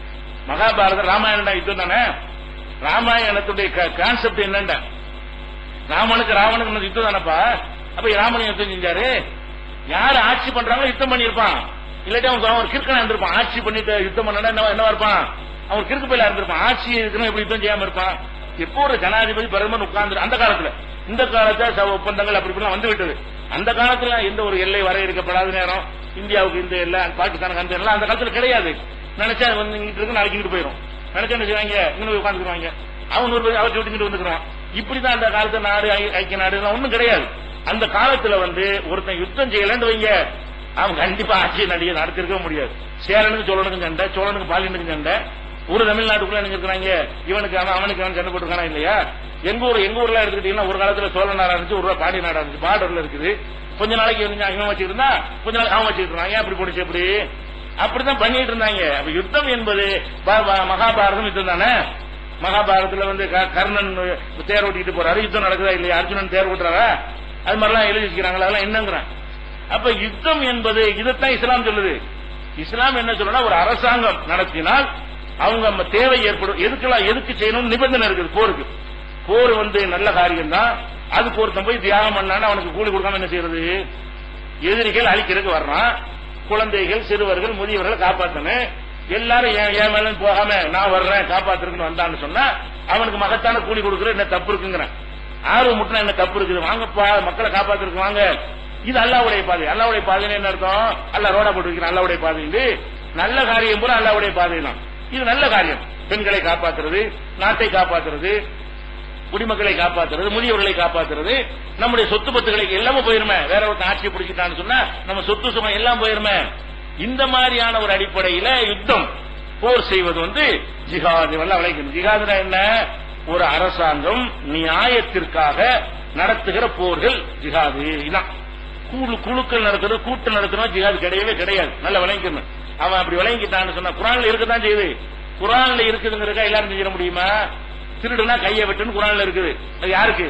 மகாபாரதம் ராமாயணம் யுத்தம் தானே ராமாயணத்துடைய கான்செப்ட் என்னண்ட ராமனுக்கு ராவனுக்கு யுத்தம் தானப்பா அப்ப ராமன் யுத்தம் செஞ்சாரு யாரு ஆட்சி பண்றாங்களோ யுத்தம் பண்ணிருப்பான் இல்லாட்டி அவன் அவன் கிறுக்கனா இருந்திருப்பான் ஆட்சி பண்ணிட்டு யுத்தம் பண்ணா என்ன என்னவா இருப்பான் அவன் கிறுக்கு பயில இருந்திருப்பான் ஆட்சி இருக்கணும் எப்படி யுத்தம் செய்யாம இருப்பான் எப்போ ஒரு ஜனாதிபதி பிரதமர் உட்கார்ந்து அந்த காலத்துல இந்த காலத்துல ஒப்பந்தங்கள் அப்படி இப்படிலாம் வந்து விட்டது அந்த காலத்துல எந்த ஒரு எல்லை வரையறுக்கப்படாத நேரம் இந்தியாவுக்கு இந்த எல்லை பாகிஸ்தானுக்கு அந்த எல்லாம் அந்த காலத்துல கிடையாது நினைச்சா வந்து இங்கிட்டு இருக்கு நாளைக்கு இங்கிட்டு போயிடும் நினைச்சா என்ன செய்வாங்க இங்க உட்காந்துக்குவாங்க அவன் ஒரு அவற்றை விட்டு இங்கிட்டு வந்துக்கிறான் இப்படிதான் அந்த காலத்து நாடு ஐக்கிய நாடு எல்லாம் ஒண்ணும் கிடையாது அந்த காலத்துல வந்து ஒருத்தன் யுத்தம் செய்யலன்னு வைங்க அவன் கண்டிப்பா ஆட்சியை நடிகை நடத்திருக்க முடியாது சேரனுக்கு சோழனுக்கு சண்டை சோழனுக்கு பாலியனுக்கு சண்டை ஒரு தமிழ்நாட்டுக்குள்ள என்ன இருக்கிறாங்க இவனுக்கு அவன் அவனுக்கு அவன் சண்டை போட்டுருக்கானா இல்லையா எங்க ஊர் எங்க ஊர்ல எடுத்துக்கிட்டீங்கன்னா ஒரு காலத்துல சோழ நாடா இருந்துச்சு ஒரு பாண்டிய நாடா இருந்துச்சு பார்டர்ல இருக்குது கொஞ்ச நாளைக்கு இவன் வச்சுட்டு இருந்தா கொஞ்ச நாளைக்கு அவன் வச்சுட்டு இருந்தான் ஏன் அப்படி போட்டுச்சு எப்படி அப்படிதான் பண்ணிட்டு இருந்தாங்க அப்ப யுத்தம் என்பது மகாபாரதம் யுத்தம் தானே மகாபாரதத்துல வந்து கர்ணன் தேர் ஓட்டிட்டு போறாரு யுத்தம் நடக்குதா இல்லையா அர்ஜுனன் தேர் ஓட்டுறாரா அது மாதிரிலாம் எழுதி வச்சுக்கிறாங்களா அதெல்லாம் என்னங்கிறான் அப்ப யுத்தம் என்பது இதைத்தான் இஸ்லாம் சொல்லுது இஸ்லாம் என்ன சொல்லணும் ஒரு அரசாங்கம் நடத்தினால் அவங்க தேவை ஏற்படும் எதுக்கெல்லாம் எதுக்கு செய்யணும் நிபந்தனை இருக்குது போருக்கு போர் வந்து நல்ல காரியம் தான் அதுக்கு ஒருத்தன் போய் தியாகம் பண்ணான்னு அவனுக்கு கூலி கொடுக்காம என்ன செய்யறது எதிரிகள் அழிக்கிறதுக்கு வர்றான் குழந்தைகள் சிறுவர்கள் முதியவர்களை காப்பாத்தணும் எல்லாரும் என் மேல போகாம நான் வர்றேன் காப்பாத்துறதுன்னு வந்தான்னு சொன்னா அவனுக்கு மகத்தான கூலி கொடுக்குற என்ன தப்பு இருக்குங்கிறேன் ஆர்வம் முட்டினா என்ன தப்பு இருக்குது வாங்கப்பா மக்களை காப்பாத்துறதுக்கு வாங்க இது அல்லாவுடைய பாதை அல்லாவுடைய பாதைன்னு என்ன அர்த்தம் அல்ல ரோடா போட்டு அல்லாவுடைய பாதை நல்ல காரியம் பூரா அல்லாவுடைய பாதை தான் இது நல்ல காரியம் பெண்களை காப்பாத்துறது நாட்டை காப்பாத்துறது குடிமக்களை காப்பாத்துறது முதியவர்களை காப்பாத்துறது நம்முடைய சொத்து பத்துகளை எல்லாமே போயிருமே வேற ஒருத்தன் ஆட்சி பிடிச்சிட்டான்னு சொன்னா நம்ம சொத்து சுகம் எல்லாம் போயிருமே இந்த மாதிரியான ஒரு அடிப்படையில யுத்தம் போர் செய்வது வந்து ஜிகாது விளைக்கணும் ஜிகாதுனா என்ன ஒரு அரசாங்கம் நியாயத்திற்காக நடத்துகிற போர்கள் ஜிகாது இதான் குழு குழுக்கள் நடத்துறது கூட்டம் நடத்துறோம் ஜிகாது கிடையவே கிடையாது நல்ல விளங்கிக்கணும் அவன் அப்படி விளங்கிட்டான்னு சொன்னா குரான்ல இருக்கதான் செய்யுது குரான்ல இருக்குதுங்கிறக்கா எல்லாரும் செஞ்சிட முடியுமா திருடுனா கையை வெட்டுன்னு குரான்ல இருக்குது அது யாருக்கு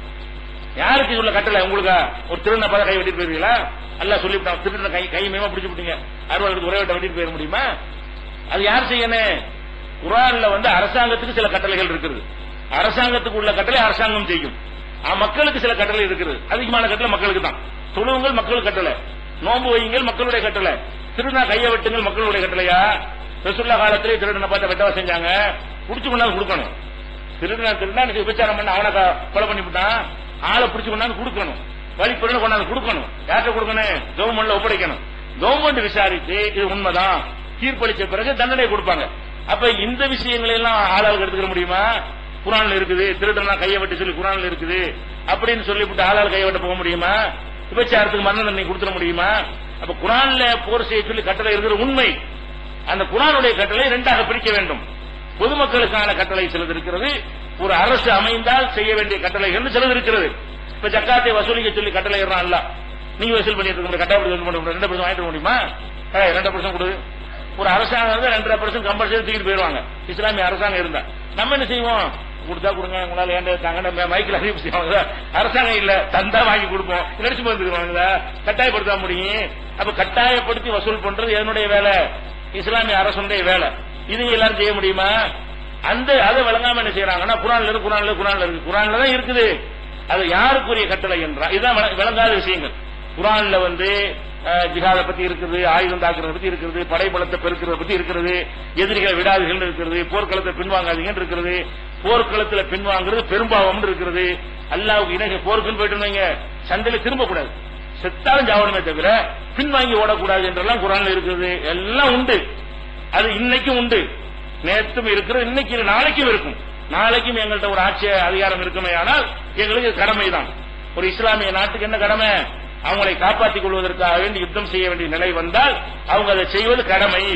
யாருக்கு உள்ள கட்டளை உங்களுக்கு ஒரு திருடனை பார்த்தா கை வெட்டிட்டு போயிருவீங்களா அல்ல சொல்லிவிட்டான் திருடனை கை கை மேமா பிடிச்சு விட்டீங்க அறுபது ஒரே வெட்ட வெட்டிட்டு போயிட முடியுமா அது யார் செய்யணும் குரான்ல வந்து அரசாங்கத்துக்கு சில கட்டளைகள் இருக்குது அரசாங்கத்துக்கு உள்ள கட்டளை அரசாங்கம் செய்யும் மக்களுக்கு சில கட்டளை இருக்குது அதிகமான கட்டளை மக்களுக்கு தான் தொழுவுங்கள் மக்கள் கட்டளை நோன்பு வையுங்கள் மக்களுடைய கட்டளை திருடனா கையை வெட்டுங்கள் மக்களுடைய கட்டளையா ரசுல்லா காலத்திலே திருடனை பார்த்து வெட்டவா செஞ்சாங்க புடிச்சு கொண்டாந்து கொடுக்கணும் திருடனா திருடனா விபச்சாரம் பண்ண அவனை கொலை பண்ணி விட்டான் ஆளை பிடிச்சு கொண்டாந்து கொடுக்கணும் வழிபொருள் கொண்டாந்து கொடுக்கணும் யார்கிட்ட கொடுக்கணும் கவர்மெண்ட்ல ஒப்படைக்கணும் கவர்மெண்ட் விசாரித்து இது உண்மைதான் தீர்ப்பளிச்ச பிறகு தண்டனை கொடுப்பாங்க அப்ப இந்த விஷயங்களை எல்லாம் ஆளாளுக்கு எடுத்துக்க முடியுமா குரான்ல இருக்குது திருடனா கையை வெட்டி சொல்லி குரான்ல இருக்குது அப்படின்னு சொல்லிவிட்டு ஆளாள் கையை வெட்ட போக முடியுமா விபச்சாரத்துக்கு மரண தண்டனை கொடுத்துட முடியுமா அப்ப குரான்ல போர் செய்ய சொல்லி கட்டளை இருக்கிற உண்மை அந்த குரானுடைய கட்டளை இரண்டாக பிரிக்க வேண்டும் பொதுமக்களுக்கான கட்டளை சிலது இருக்கிறது ஒரு அரசு அமைந்தால் செய்ய வேண்டிய கட்டளைகள் சிலது இருக்கிறது இப்ப ஜக்காத்தை வசூலிக்க சொல்லி கட்டளை அல்ல நீங்க வசூல் பண்ணிட்டு இருக்க கட்டாயம் வசூல் பண்ண ரெண்டு பர்சன்ட் வாங்கிட்டு முடியுமா ரெண்டு பர்சன்ட் கொடு ஒரு அரசாங்கம் இருந்தா ரெண்டரை பர்சன்ட் கம்பல்சரி தூக்கிட்டு போயிருவாங்க இஸ்லாமிய அரசாங்கம் இருந்தா நம்ம என்ன செய்வோம் கொடுத்தா கொடுங்க உங்களால ஏன் தாங்க மைக்கில் அறிவிப்பு செய்வாங்க அரசாங்கம் இல்ல தந்தா வாங்கி கொடுப்போம் நினைச்சு வந்துருவாங்களா கட்டாயப்படுத்த முடியும் அப்ப கட்டாயப்படுத்தி வசூல் பண்றது என்னுடைய வேலை இஸ்லாமிய அரசுடைய வேலை இது எல்லாரும் செய்ய முடியுமா அந்த அதை விளங்காம என்ன செய்யறாங்கன்னா குரான்ல இருக்கு குரான்ல குரான்ல இருக்கு குரான்ல தான் இருக்குது அது யாருக்குரிய கட்டளை என்றா இதுதான் விளங்காத விஷயங்கள் குரான்ல வந்து ஜிஹாத பத்தி இருக்குது ஆயுதம் தாக்குறத பத்தி இருக்கிறது படைபலத்தை பெருக்கிறத பத்தி இருக்கிறது எதிரிகளை விடாதுகள் இருக்கிறது போர்க்களத்தை பின்வாங்காதீங்கன்னு இருக்கிறது போர்க்களத்துல பின்வாங்குறது பெரும்பாவம் இருக்கிறது அல்லாவுக்கு இணை போருக்குன்னு போயிட்டு சந்தையில திரும்ப கூடாது செத்தாலும் ஜாவனமே தவிர பின்வாங்கி ஓடக்கூடாது என்றெல்லாம் குரான்ல இருக்குது எல்லாம் உண்டு அது இன்னைக்கும் உண்டு நேற்றும் இருக்கிறது இன்னைக்கு நாளைக்கும் இருக்கும் நாளைக்கும் எங்கள்கிட்ட ஒரு ஆட்சி அதிகாரம் இருக்குமே ஆனால் எங்களுக்கு கடமை தான் ஒரு இஸ்லாமிய நாட்டுக்கு என்ன கடமை அவங்களை காப்பாற்றிக் கொள்வதற்காக வேண்டி யுத்தம் செய்ய வேண்டிய நிலை வந்தால் அவங்க அதை செய்வது கடமை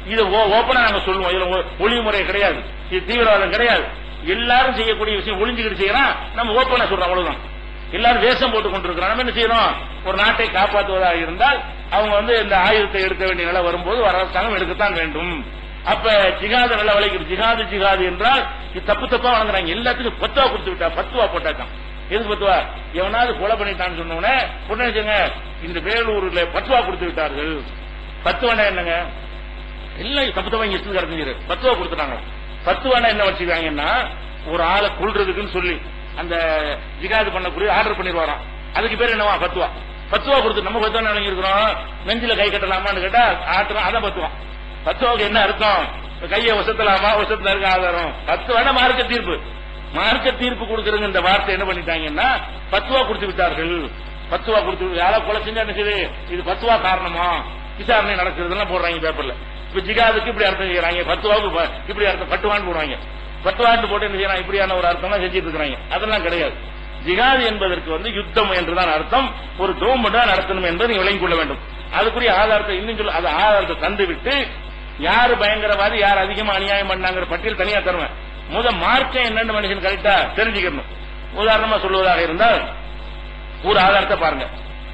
இது ஓப்பனா நாங்க சொல்லுவோம் இதுல ஒ- ஒளிவு முறை கிடையாது இது தீவிரவாதம் கிடையாது எல்லாரும் செய்யக்கூடிய விஷயம் ஒளிஞ்சுக்கிட்டு செய்யறான் நம்ம ஓப்பனா சொல்றோம் அவ்வளவுதான் எல்லாரும் வேஷம் போட்டு கொண்டிருக்கிறோம் நம்ம என்ன செய்யறோம் ஒரு நாட்டை காப்பாற்றுவதாக இருந்தால் அவங்க வந்து இந்த ஆயுதத்தை எடுக்க வேண்டிய நிலை வரும்போது ஒரு அரசாங்கம் எடுக்கத்தான் வேண்டும் அப்ப ஜிகாத நல்ல விளைக்குது ஜிகாது ஜிகாது என்றால் இது தப்பு தப்பா வழங்குறாங்க எல்லாத்துக்கும் பத்துவா கொடுத்து விட்டா பத்துவா போட்டாச்சான் எதுக்கு பத்துவா எவனாவது கொலை பண்ணிட்டான்னு சொன்ன உடனே உடனே வச்சுங்க இந்த வேலூர்ல பத்துவா கொடுத்து விட்டார்கள் பத்துவாண்டா என்னங்க எல்லாம் தப்பு தப்பா இங்க இஷ்டம் கிடக்குது பத்துவா கொடுத்துட்டாங்க பத்துவாண்டா என்ன வச்சுக்காங்கன்னா ஒரு ஆளை கொள்றதுக்குன்னு சொல்லி அந்த ஜிகாது பண்ணக்கூடிய ஆர்டர் பண்ணிடுவாராம் அதுக்கு பேர் என்னவா பத்துவா பத்துவா கொடுத்து நம்ம பத்துவா நினைங்க இருக்கிறோம் நெஞ்சில கை கட்டலாமான்னு கேட்டா ஆட்டுறோம் அதான் பத்துவா பத்துவாவுக்கு என்ன அர்த்தம் கையை வசத்தலாமா வசத்துல இருக்க ஆதாரம் பத்துவான மார்க்க தீர்ப்பு மார்க்க தீர்ப்பு கொடுக்கறதுங்க இந்த வார்த்தை என்ன பண்ணிட்டாங்கன்னா பத்துவா கொடுத்து விட்டார்கள் பத்துவா கொடுத்து யாரோ கொலை செஞ்சா என்ன செய்யுது இது பத்துவா காரணமா விசாரணை நடக்கிறதுலாம் போடுறாங்க பேப்பர்ல இப்ப ஜிகாதுக்கு இப்படி அர்த்தம் செய்யறாங்க பத்துவாவுக்கு ப- இப்படி அர்த்தம் பட்டுவான்னு போடுவாங்க பட்டுவான்னு போட்டு என்ன செய்யறாங்க இப்படியான ஒரு அர்த்தம் செஞ்சுட்டு இருக்கிறாங்க அதெல்லாம் கிடையாது ஜிகாது என்பதற்கு வந்து யுத்தம் என்றுதான் அர்த்தம் ஒரு கவர்மெண்ட் தான் நடத்தணும் என்பதை நீங்க விளங்கிக் கொள்ள வேண்டும் அதுக்குரிய ஆதாரத்தை இன்னும் சொல்ல அது ஆதாரத்தை தந்து விட்டு யாரு பயங்கரவாதி யார் அதிகமா அநியாயம் பண்ணாங்கிற பட்டியல் தனியா தருவேன் முத மார்க்கம் என்னன்னு மனுஷன் கரெக்டா தெரிஞ்சுக்கணும் உதாரணமா சொல்லுவதாக இருந்தால் ஒரு ஆதாரத்தை பாருங்க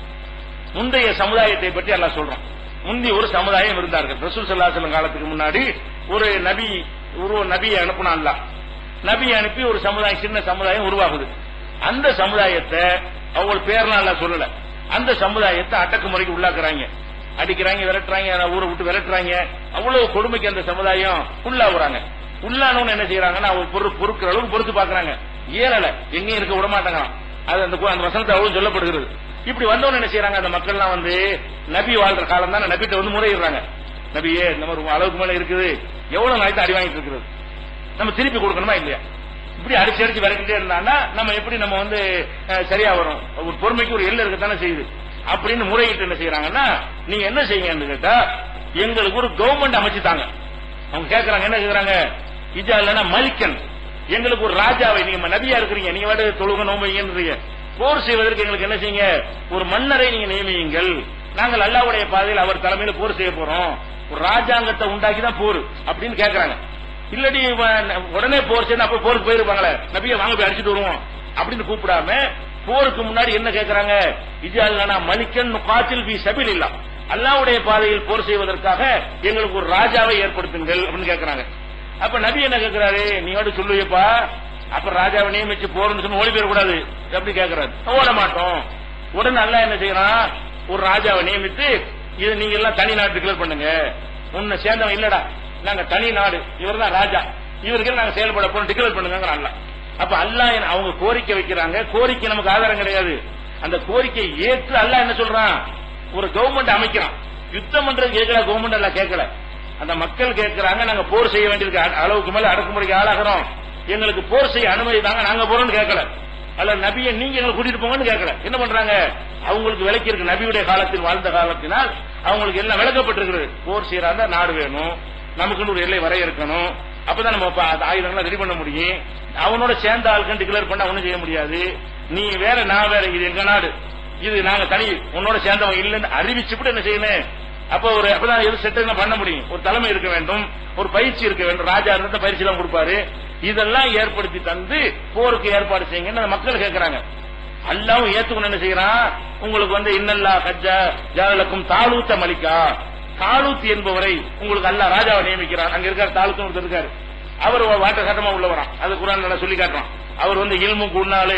முந்தைய சமுதாயத்தை பற்றி எல்லாம் சொல்றோம் முந்தி ஒரு சமுதாயம் இருந்தார்கள் ரசூல் சல்லாஹ் காலத்துக்கு முன்னாடி ஒரு நபி ஒரு நபியை அனுப்புனான்ல நபியை அனுப்பி ஒரு சமுதாயம் சின்ன சமுதாயம் உருவாகுது அந்த சமுதாயத்தை அவங்க பேர்லாம் எல்லாம் சொல்லல அந்த சமுதாயத்தை அடக்குமுறைக்கு உள்ளாக்குறாங்க அடிக்கிறாங்க விரட்டுறாங்க ஊரை விட்டு விரட்டுறாங்க அவ்வளவு கொடுமைக்கு அந்த சமுதாயம் உள்ளாகுறாங்க உள்ளானவங்க என்ன செய்யறாங்கன்னா அவங்க பொறு- பொறுக்கிற அளவுக்கு பொறுத்து பாக்குறாங்க ஏறல எங்கேயும் இருக்க விட மாட்டாங்க அது அந்த கு- அந்த வசனத்தை அவ்வளவு சொல்லப்படுகிறது இப்படி வந்தவங்க என்ன செய்யறாங்க அந்த மக்கள்லாம் வந்து நபி வாழ்ற காலம் தான் நபிட்ட வந்து முறையிடுறாங்க நபியே இந்த மாதிரி ஒரு அளவுக்கு மேல இருக்குது எவ்வளவு நாளைக்கு அடி வாங்கிட்டு இருக்கிறது நம்ம திருப்பி கொடுக்கணுமா இல்லையா இப்படி அடிச்சு அடிச்சு விரட்டிட்டே இருந்தான்னா நம்ம எப்படி நம்ம வந்து அஹ், சரியா வரும் ஒரு பொறுமைக்கு ஒரு எல்லை இருக்கத்தானே செய்யுது அப்படின்னு முறையிட்டு என்ன செய்யறாங்கன்னா நீங்க என்ன செய்யுங்கன்னு கேட்டா எங்களுக்கு ஒரு கவர்மெண்ட் அமைச்சு தாங்க அவங்க கேக்குறாங்க என்ன கேக்குறாங்க இஜா இல்லைன்னா மலிக்கன் எங்களுக்கு ஒரு ராஜாவை நீங்க நபியா இருக்கிறீங்க நீங்க வாட்டு தொழுக நோம்புங்கன்றீங்க போர் செய்வதற்கு எங்களுக்கு என்ன செய்யுங்க ஒரு மன்னரை நீங்க நியமியுங்கள் நாங்கள் அல்லாவுடைய பாதையில் அவர் தலைமையில போர் செய்ய போறோம் ஒரு ராஜாங்கத்தை உண்டாக்கி தான் போர் அப்படின்னு கேக்குறாங்க இல்லடி இவன் உடனே போர் செய்யணும் அப்ப போருக்கு போயிருப்பாங்களே நபியை வாங்க போய் அடிச்சுட்டு வருவோம் அப்படின்னு கூப்பிடாம போருக்கு முன்னாடி என்ன கேக்குறாங்க இஜாலனா மலிக்கன் காத்தில் பி சபில் இல்லா அல்லாவுடைய பாதையில் போர் செய்வதற்காக எங்களுக்கு ஒரு ராஜாவை ஏற்படுத்துங்கள் அப்படின்னு கேக்குறாங்க அப்ப நபி என்ன கேக்குறாரு நீ வந்து சொல்லுவியப்பா அப்ப ராஜாவை நியமிச்சு போறன்னு சொல்லி ஓடி போயிடக்கூடாது எப்படி கேக்குறாரு ஓட மாட்டோம் உடனே அல்லாஹ் என்ன செய்யறான் ஒரு ராஜாவை நியமித்து இது நீங்க எல்லாம் தனி நாடு டிக்ளேர் பண்ணுங்க உன்னை சேர்ந்தவன் இல்லடா நாங்க தனி நாடு இவர் தான் ராஜா இவருக்கு நாங்க செயல்பட போறோம் டிக்ளேர் பண்ணுங்க அல்லாஹ் அப்ப அல்லாஹ் என்ன- அவங்க கோரிக்கை வைக்கிறாங்க கோரிக்கை நமக்கு ஆதாரம் கிடையாது அந்த கோரிக்கையை ஏற்று அல்லாஹ் என்ன சொல்றான் ஒரு கவர்மெண்ட் அமைக்கிறான் யுத்தம் பண்றது கேட்கல கவர்மெண்ட் எல்லாம் கேட்கல அந்த மக்கள் கேட்கறாங்க நாங்க போர் செய்ய வேண்டியிருக்கு அ- அளவுக்கு மேல அடக்குமுறைக்கு ஆளாகிறோம் எங்களுக்கு போர் செய்ய அனுமதி தாங்க நாங்க போறோம்னு கேட்கல அல்ல நபியை நீங்க எங்களை கூட்டிட்டு போங்கன்னு கேட்கல என்ன பண்றாங்க அவங்களுக்கு விளக்கி இருக்கு நபியுடைய காலத்தில் வாழ்ந்த காலத்தினால் அவங்களுக்கு எல்லாம் விளக்கப்பட்டிருக்கிறது போர் செய்யறாங்க நாடு வேணும் நமக்குன்னு ஒரு எல்லை வரையறுக்கணும் அப்பதான் நம்ம ப- அந்த ஆயுதங்களை ரெடி பண்ண முடியும் அவனோட சேர்ந்த ஆளுக்கு டிக்ளேர் பண்ண ஒண்ணும் செய்ய முடியாது நீ வேற நான் வேற இது எங்க நாடு இது நாங்க தனி உன்னோட சேர்ந்தவன் இல்லைன்னு அறிவிச்சுட்டு என்ன செய்யணும் அப்ப ஒரு அப்பதான் எது செட்டில் பண்ண முடியும் ஒரு தலைமை இருக்க வேண்டும் ஒரு பயிற்சி இருக்க வேண்டும் ராஜா இருந்த பயிற்சி எல்லாம் கொடுப்பாரு இதெல்லாம் ஏற்படுத்தி தந்து போருக்கு ஏற்பாடு செய்யுங்கன்னு அந்த மக்கள் கேட்கறாங்க அல்லாவும் ஏத்துக்கணும் என்ன செய்யறான் உங்களுக்கு வந்து இன்னல்லா கஜ்ஜா ஜாலக்கும் தாலூத்த மலிக்கா தாலூத் என்பவரை உங்களுக்கு அல்லாஹ் ராஜாவை நியமிக்கிறார் அங்க இருக்கார் தாலூத் ஒருத்தர் இருக்காரு அவர் ஒரு வாட்ட சட்டமா உள்ளவராம் அது குரான் நல்லா சொல்லி காட்டுறான் அவர் வந்து இல்முக்கு உன்னாலே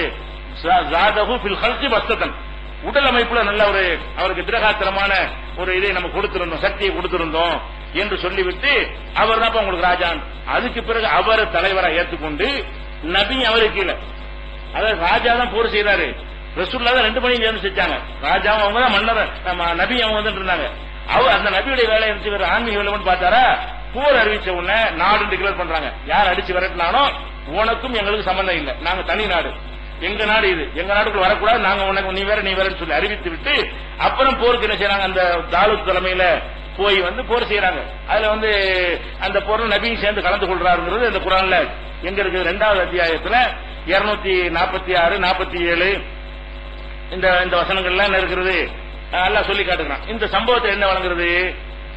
ஜாதகு பில் ஹல்கி பஸ்தன் உடல் அமைப்புல நல்ல ஒரு அவருக்கு திரகாத்திரமான ஒரு இதை நம்ம கொடுத்திருந்தோம் சக்தியை கொடுத்திருந்தோம் என்று சொல்லிவிட்டு அவர் தான் உங்களுக்கு ராஜான் அதுக்கு பிறகு அவர் தலைவரா ஏத்துக்கொண்டு நபி அவருக்கு கீழே அதாவது ராஜா தான் போர் செய்யறாரு ரசூல்லா தான் ரெண்டு மணி சேர்ந்து செஞ்சாங்க ராஜாவும் அவங்க தான் மன்னர் நம்ம நபி அவங்க வந்துட்டு இருந்தாங்க அவர் அந்த நபியுடைய வேலை இருந்துச்சு இவர் ஆன்மீக வேலைன்னு பார்த்தாரா போர் அறிவிச்ச உடனே நாடு டிக்ளேர் பண்றாங்க யார் அடிச்சு விரட்டினாலும் உனக்கும் எங்களுக்கு சம்பந்தம் இல்லை நாங்க தனி நாடு எங்க நாடு இது எங்க நாட்டுக்குள்ள வரக்கூடாது நாங்க உனக்கு நீ வேற நீ வேறன்னு சொல்லி அறிவித்து விட்டு அப்புறம் போருக்கு என்ன செய்யறாங்க அந்த தாலூத் தலைமையில போய் வந்து போர் செய்யறாங்க அதுல வந்து அந்த போர்ல நபியும் சேர்ந்து கலந்து கொள்றாருங்கிறது இந்த குரான்ல எங்க இருக்குது ரெண்டாவது அத்தியாயத்துல இருநூத்தி நாற்பத்தி ஆறு நாற்பத்தி ஏழு இந்த இந்த வசனங்கள்லாம் என்ன இருக்கிறது அஹ் அல்லாஹ் சொல்லி காட்டுகிறான் இந்த சம்பவத்தை என்ன வழங்குறது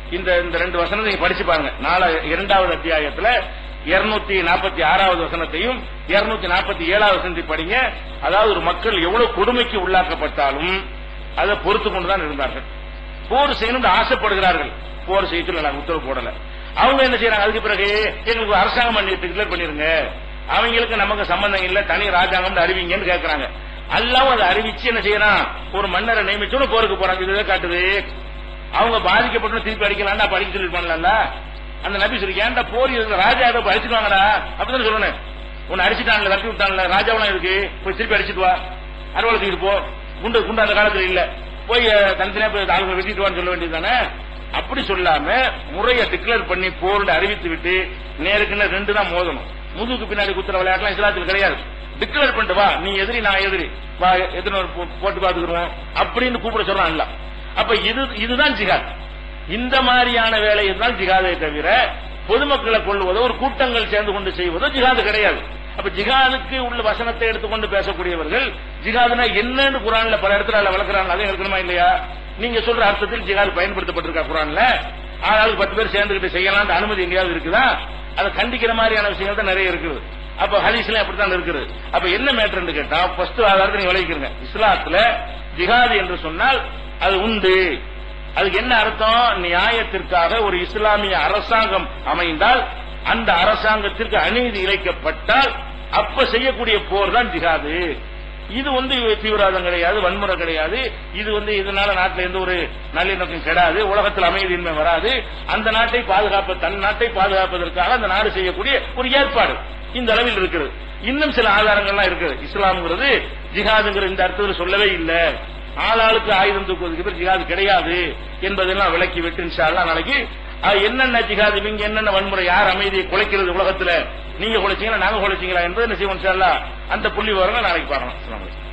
இந்த இந்த ரெண்டு வசனத்தை நீங்க படிச்சு பாருங்க நாலு இரண்டாவது அத்தியாயத்துல இருநூத்தி நாற்பத்தி ஆறாவது வசனத்தையும் இருநூத்தி நாற்பத்தி ஏழாவது வசனத்தை படிங்க அதாவது ஒரு மக்கள் எவ்வளவு கொடுமைக்கு உள்ளாக்கப்பட்டாலும் அதை பொறுத்து கொண்டுதான் இருந்தார்கள் போர் செய்யணும்னு ஆசைப்படுகிறார்கள் போர் செய்ய சொல்லி நாங்க உத்தரவு போடல அவங்க என்ன செய்யறாங்க அதுக்கு பிறகு எங்களுக்கு அரசாங்கம் பண்ணி டிக்ளேர் பண்ணிருங்க அவங்களுக்கு நமக்கு சம்பந்தம் இல்ல தனி ராஜாங்கம் அறிவிங்கன்னு கேக்குறாங்க அல்லாவும் அதை அறிவிச்சு என்ன செய்யறான் ஒரு மன்னரை நியமிச்சோன்னு போருக்கு போறாங்க இதுதான் காட்டுது அவங்க பாதிக்கப்பட்டு திருப்பி அடிக்கலாம்னா அப்ப அடிக்க சொல்லி பண்ணல அந்த நபி சொல்லி ஏன்டா போர் இருக்கிற ராஜா ஏதோ போய் அடிச்சுட்டு வாங்கடா அப்படிதான் சொல்லணும் உன்னை அடிச்சுட்டான்ல விரட்டி விட்டான்ல ராஜாவெல்லாம் இருக்கு போய் திருப்பி அடிச்சுட்டு வா அறுவலை தூக்கிட்டு போ குண்டு குண்டு அந்த காலத்துல இல்ல போய் அஹ், தனித்தனியா போய் ஆளுங்களை வெட்டிட்டு வான்னு சொல்ல வேண்டியதுதானே அப்படி சொல்லாம முறையை டிக்ளேர் பண்ணி போர்ல அறிவித்து விட்டு நேருக்குன்னு ரெண்டு தான் மோதணும் முதுகுக்கு பின்னாடி குத்துற விளையாட்டுலாம் இஸ்லாத்தில் கிடையாது டிக்ளேர் பண்ணிட்டு வா நீ எதிரி நான் எதிரி வா எத்தனை போட்டு பாத்துக்கிறோம் அப்படின்னு கூப்பிட சொல்றான் இல்ல அப்ப இது இதுதான் ஜிகாத் இந்த மாதிரியான வேலை இருந்தால் ஜிகாதை தவிர பொதுமக்களை கொள்வதோ ஒரு கூட்டங்கள் சேர்ந்து கொண்டு செய்வதோ ஜிகாது கிடையாது அப்ப ஜிகாதுக்கு உள்ள வசனத்தை எடுத்துக்கொண்டு பேசக்கூடியவர்கள் ஜிகாதுனா என்னன்னு குரான்ல பல இடத்துல அதுல விளக்குறாங்க அதே இருக்கணுமா இல்லையா நீங்க சொல்ற அர்த்தத்தில் ஜிகாது பயன்படுத்தப்பட்டிருக்கா குரான்ல ஆளாளுக்கு பத்து பேர் சேர்ந்துகிட்டு செய்யலாம் அனுமதி எங்கேயாவது இருக்குதா அதை கண்டிக்கிற மாதிரியான விஷயங்கள் தான் நிறைய இருக்குது அப்ப ஹதீஸ்ல அப்படித்தான் இருக்குது அப்ப என்ன மேட்டர்னு கேட்டா ஃபர்ஸ்ட் ஆதாரத்தை நீங்க விளைவிக்கிறீங்க இஸ்லாத்துல ஜிஹாது என்று சொன்னால் அது உண்டு அதுக்கு என்ன அர்த்தம் நியாயத்திற்காக ஒரு இஸ்லாமிய அரசாங்கம் அமைந்தால் அந்த அரசாங்கத்திற்கு அநீதி இழைக்கப்பட்டால் அப்ப செய்யக்கூடிய போர் தான் ஜிஹாது இது வந்து தீவிரவாதம் கிடையாது வன்முறை கிடையாது இது வந்து இதனால நாட்டில் எந்த ஒரு நல்லிணக்கம் கெடாது உலகத்தில் அமைதியின்மை வராது அந்த நாட்டை பாதுகாப்ப தன் நாட்டை பாதுகாப்பதற்காக அந்த நாடு செய்யக்கூடிய ஒரு ஏற்பாடு இந்த அளவில் இருக்கிறது இன்னும் சில ஆதாரங்கள்லாம் இருக்குது இஸ்லாம்ங்கிறது ஜிஹாதுங்கிற இந்த அர்த்தத்தில் சொல்லவே இல்லை ஆளாளுக்கு ஆயுதம் தூக்குவதற்கு பேர் ஜிஹாது கிடையாது என்பதெல்லாம் விளக்கி விட்டு இன்ஷா அல்லாஹ் நாளைக்கு அது என்னென்ன ஜிஹாது இவங்க என்னென்ன வன்முறை யார் அமைதியை குலைக்கிறது உலகத்துல நீங்க குலைச்சீங்களா நாங்க குலைச்சீங்களா என்பது என்ன செய்வோம் இன்ஷா அல்லாஹ் அந்த புள்ளி வரலாம் நாளைக்கு பார்க்கலாம் அஸ்ஸலாமு அலைக்கும்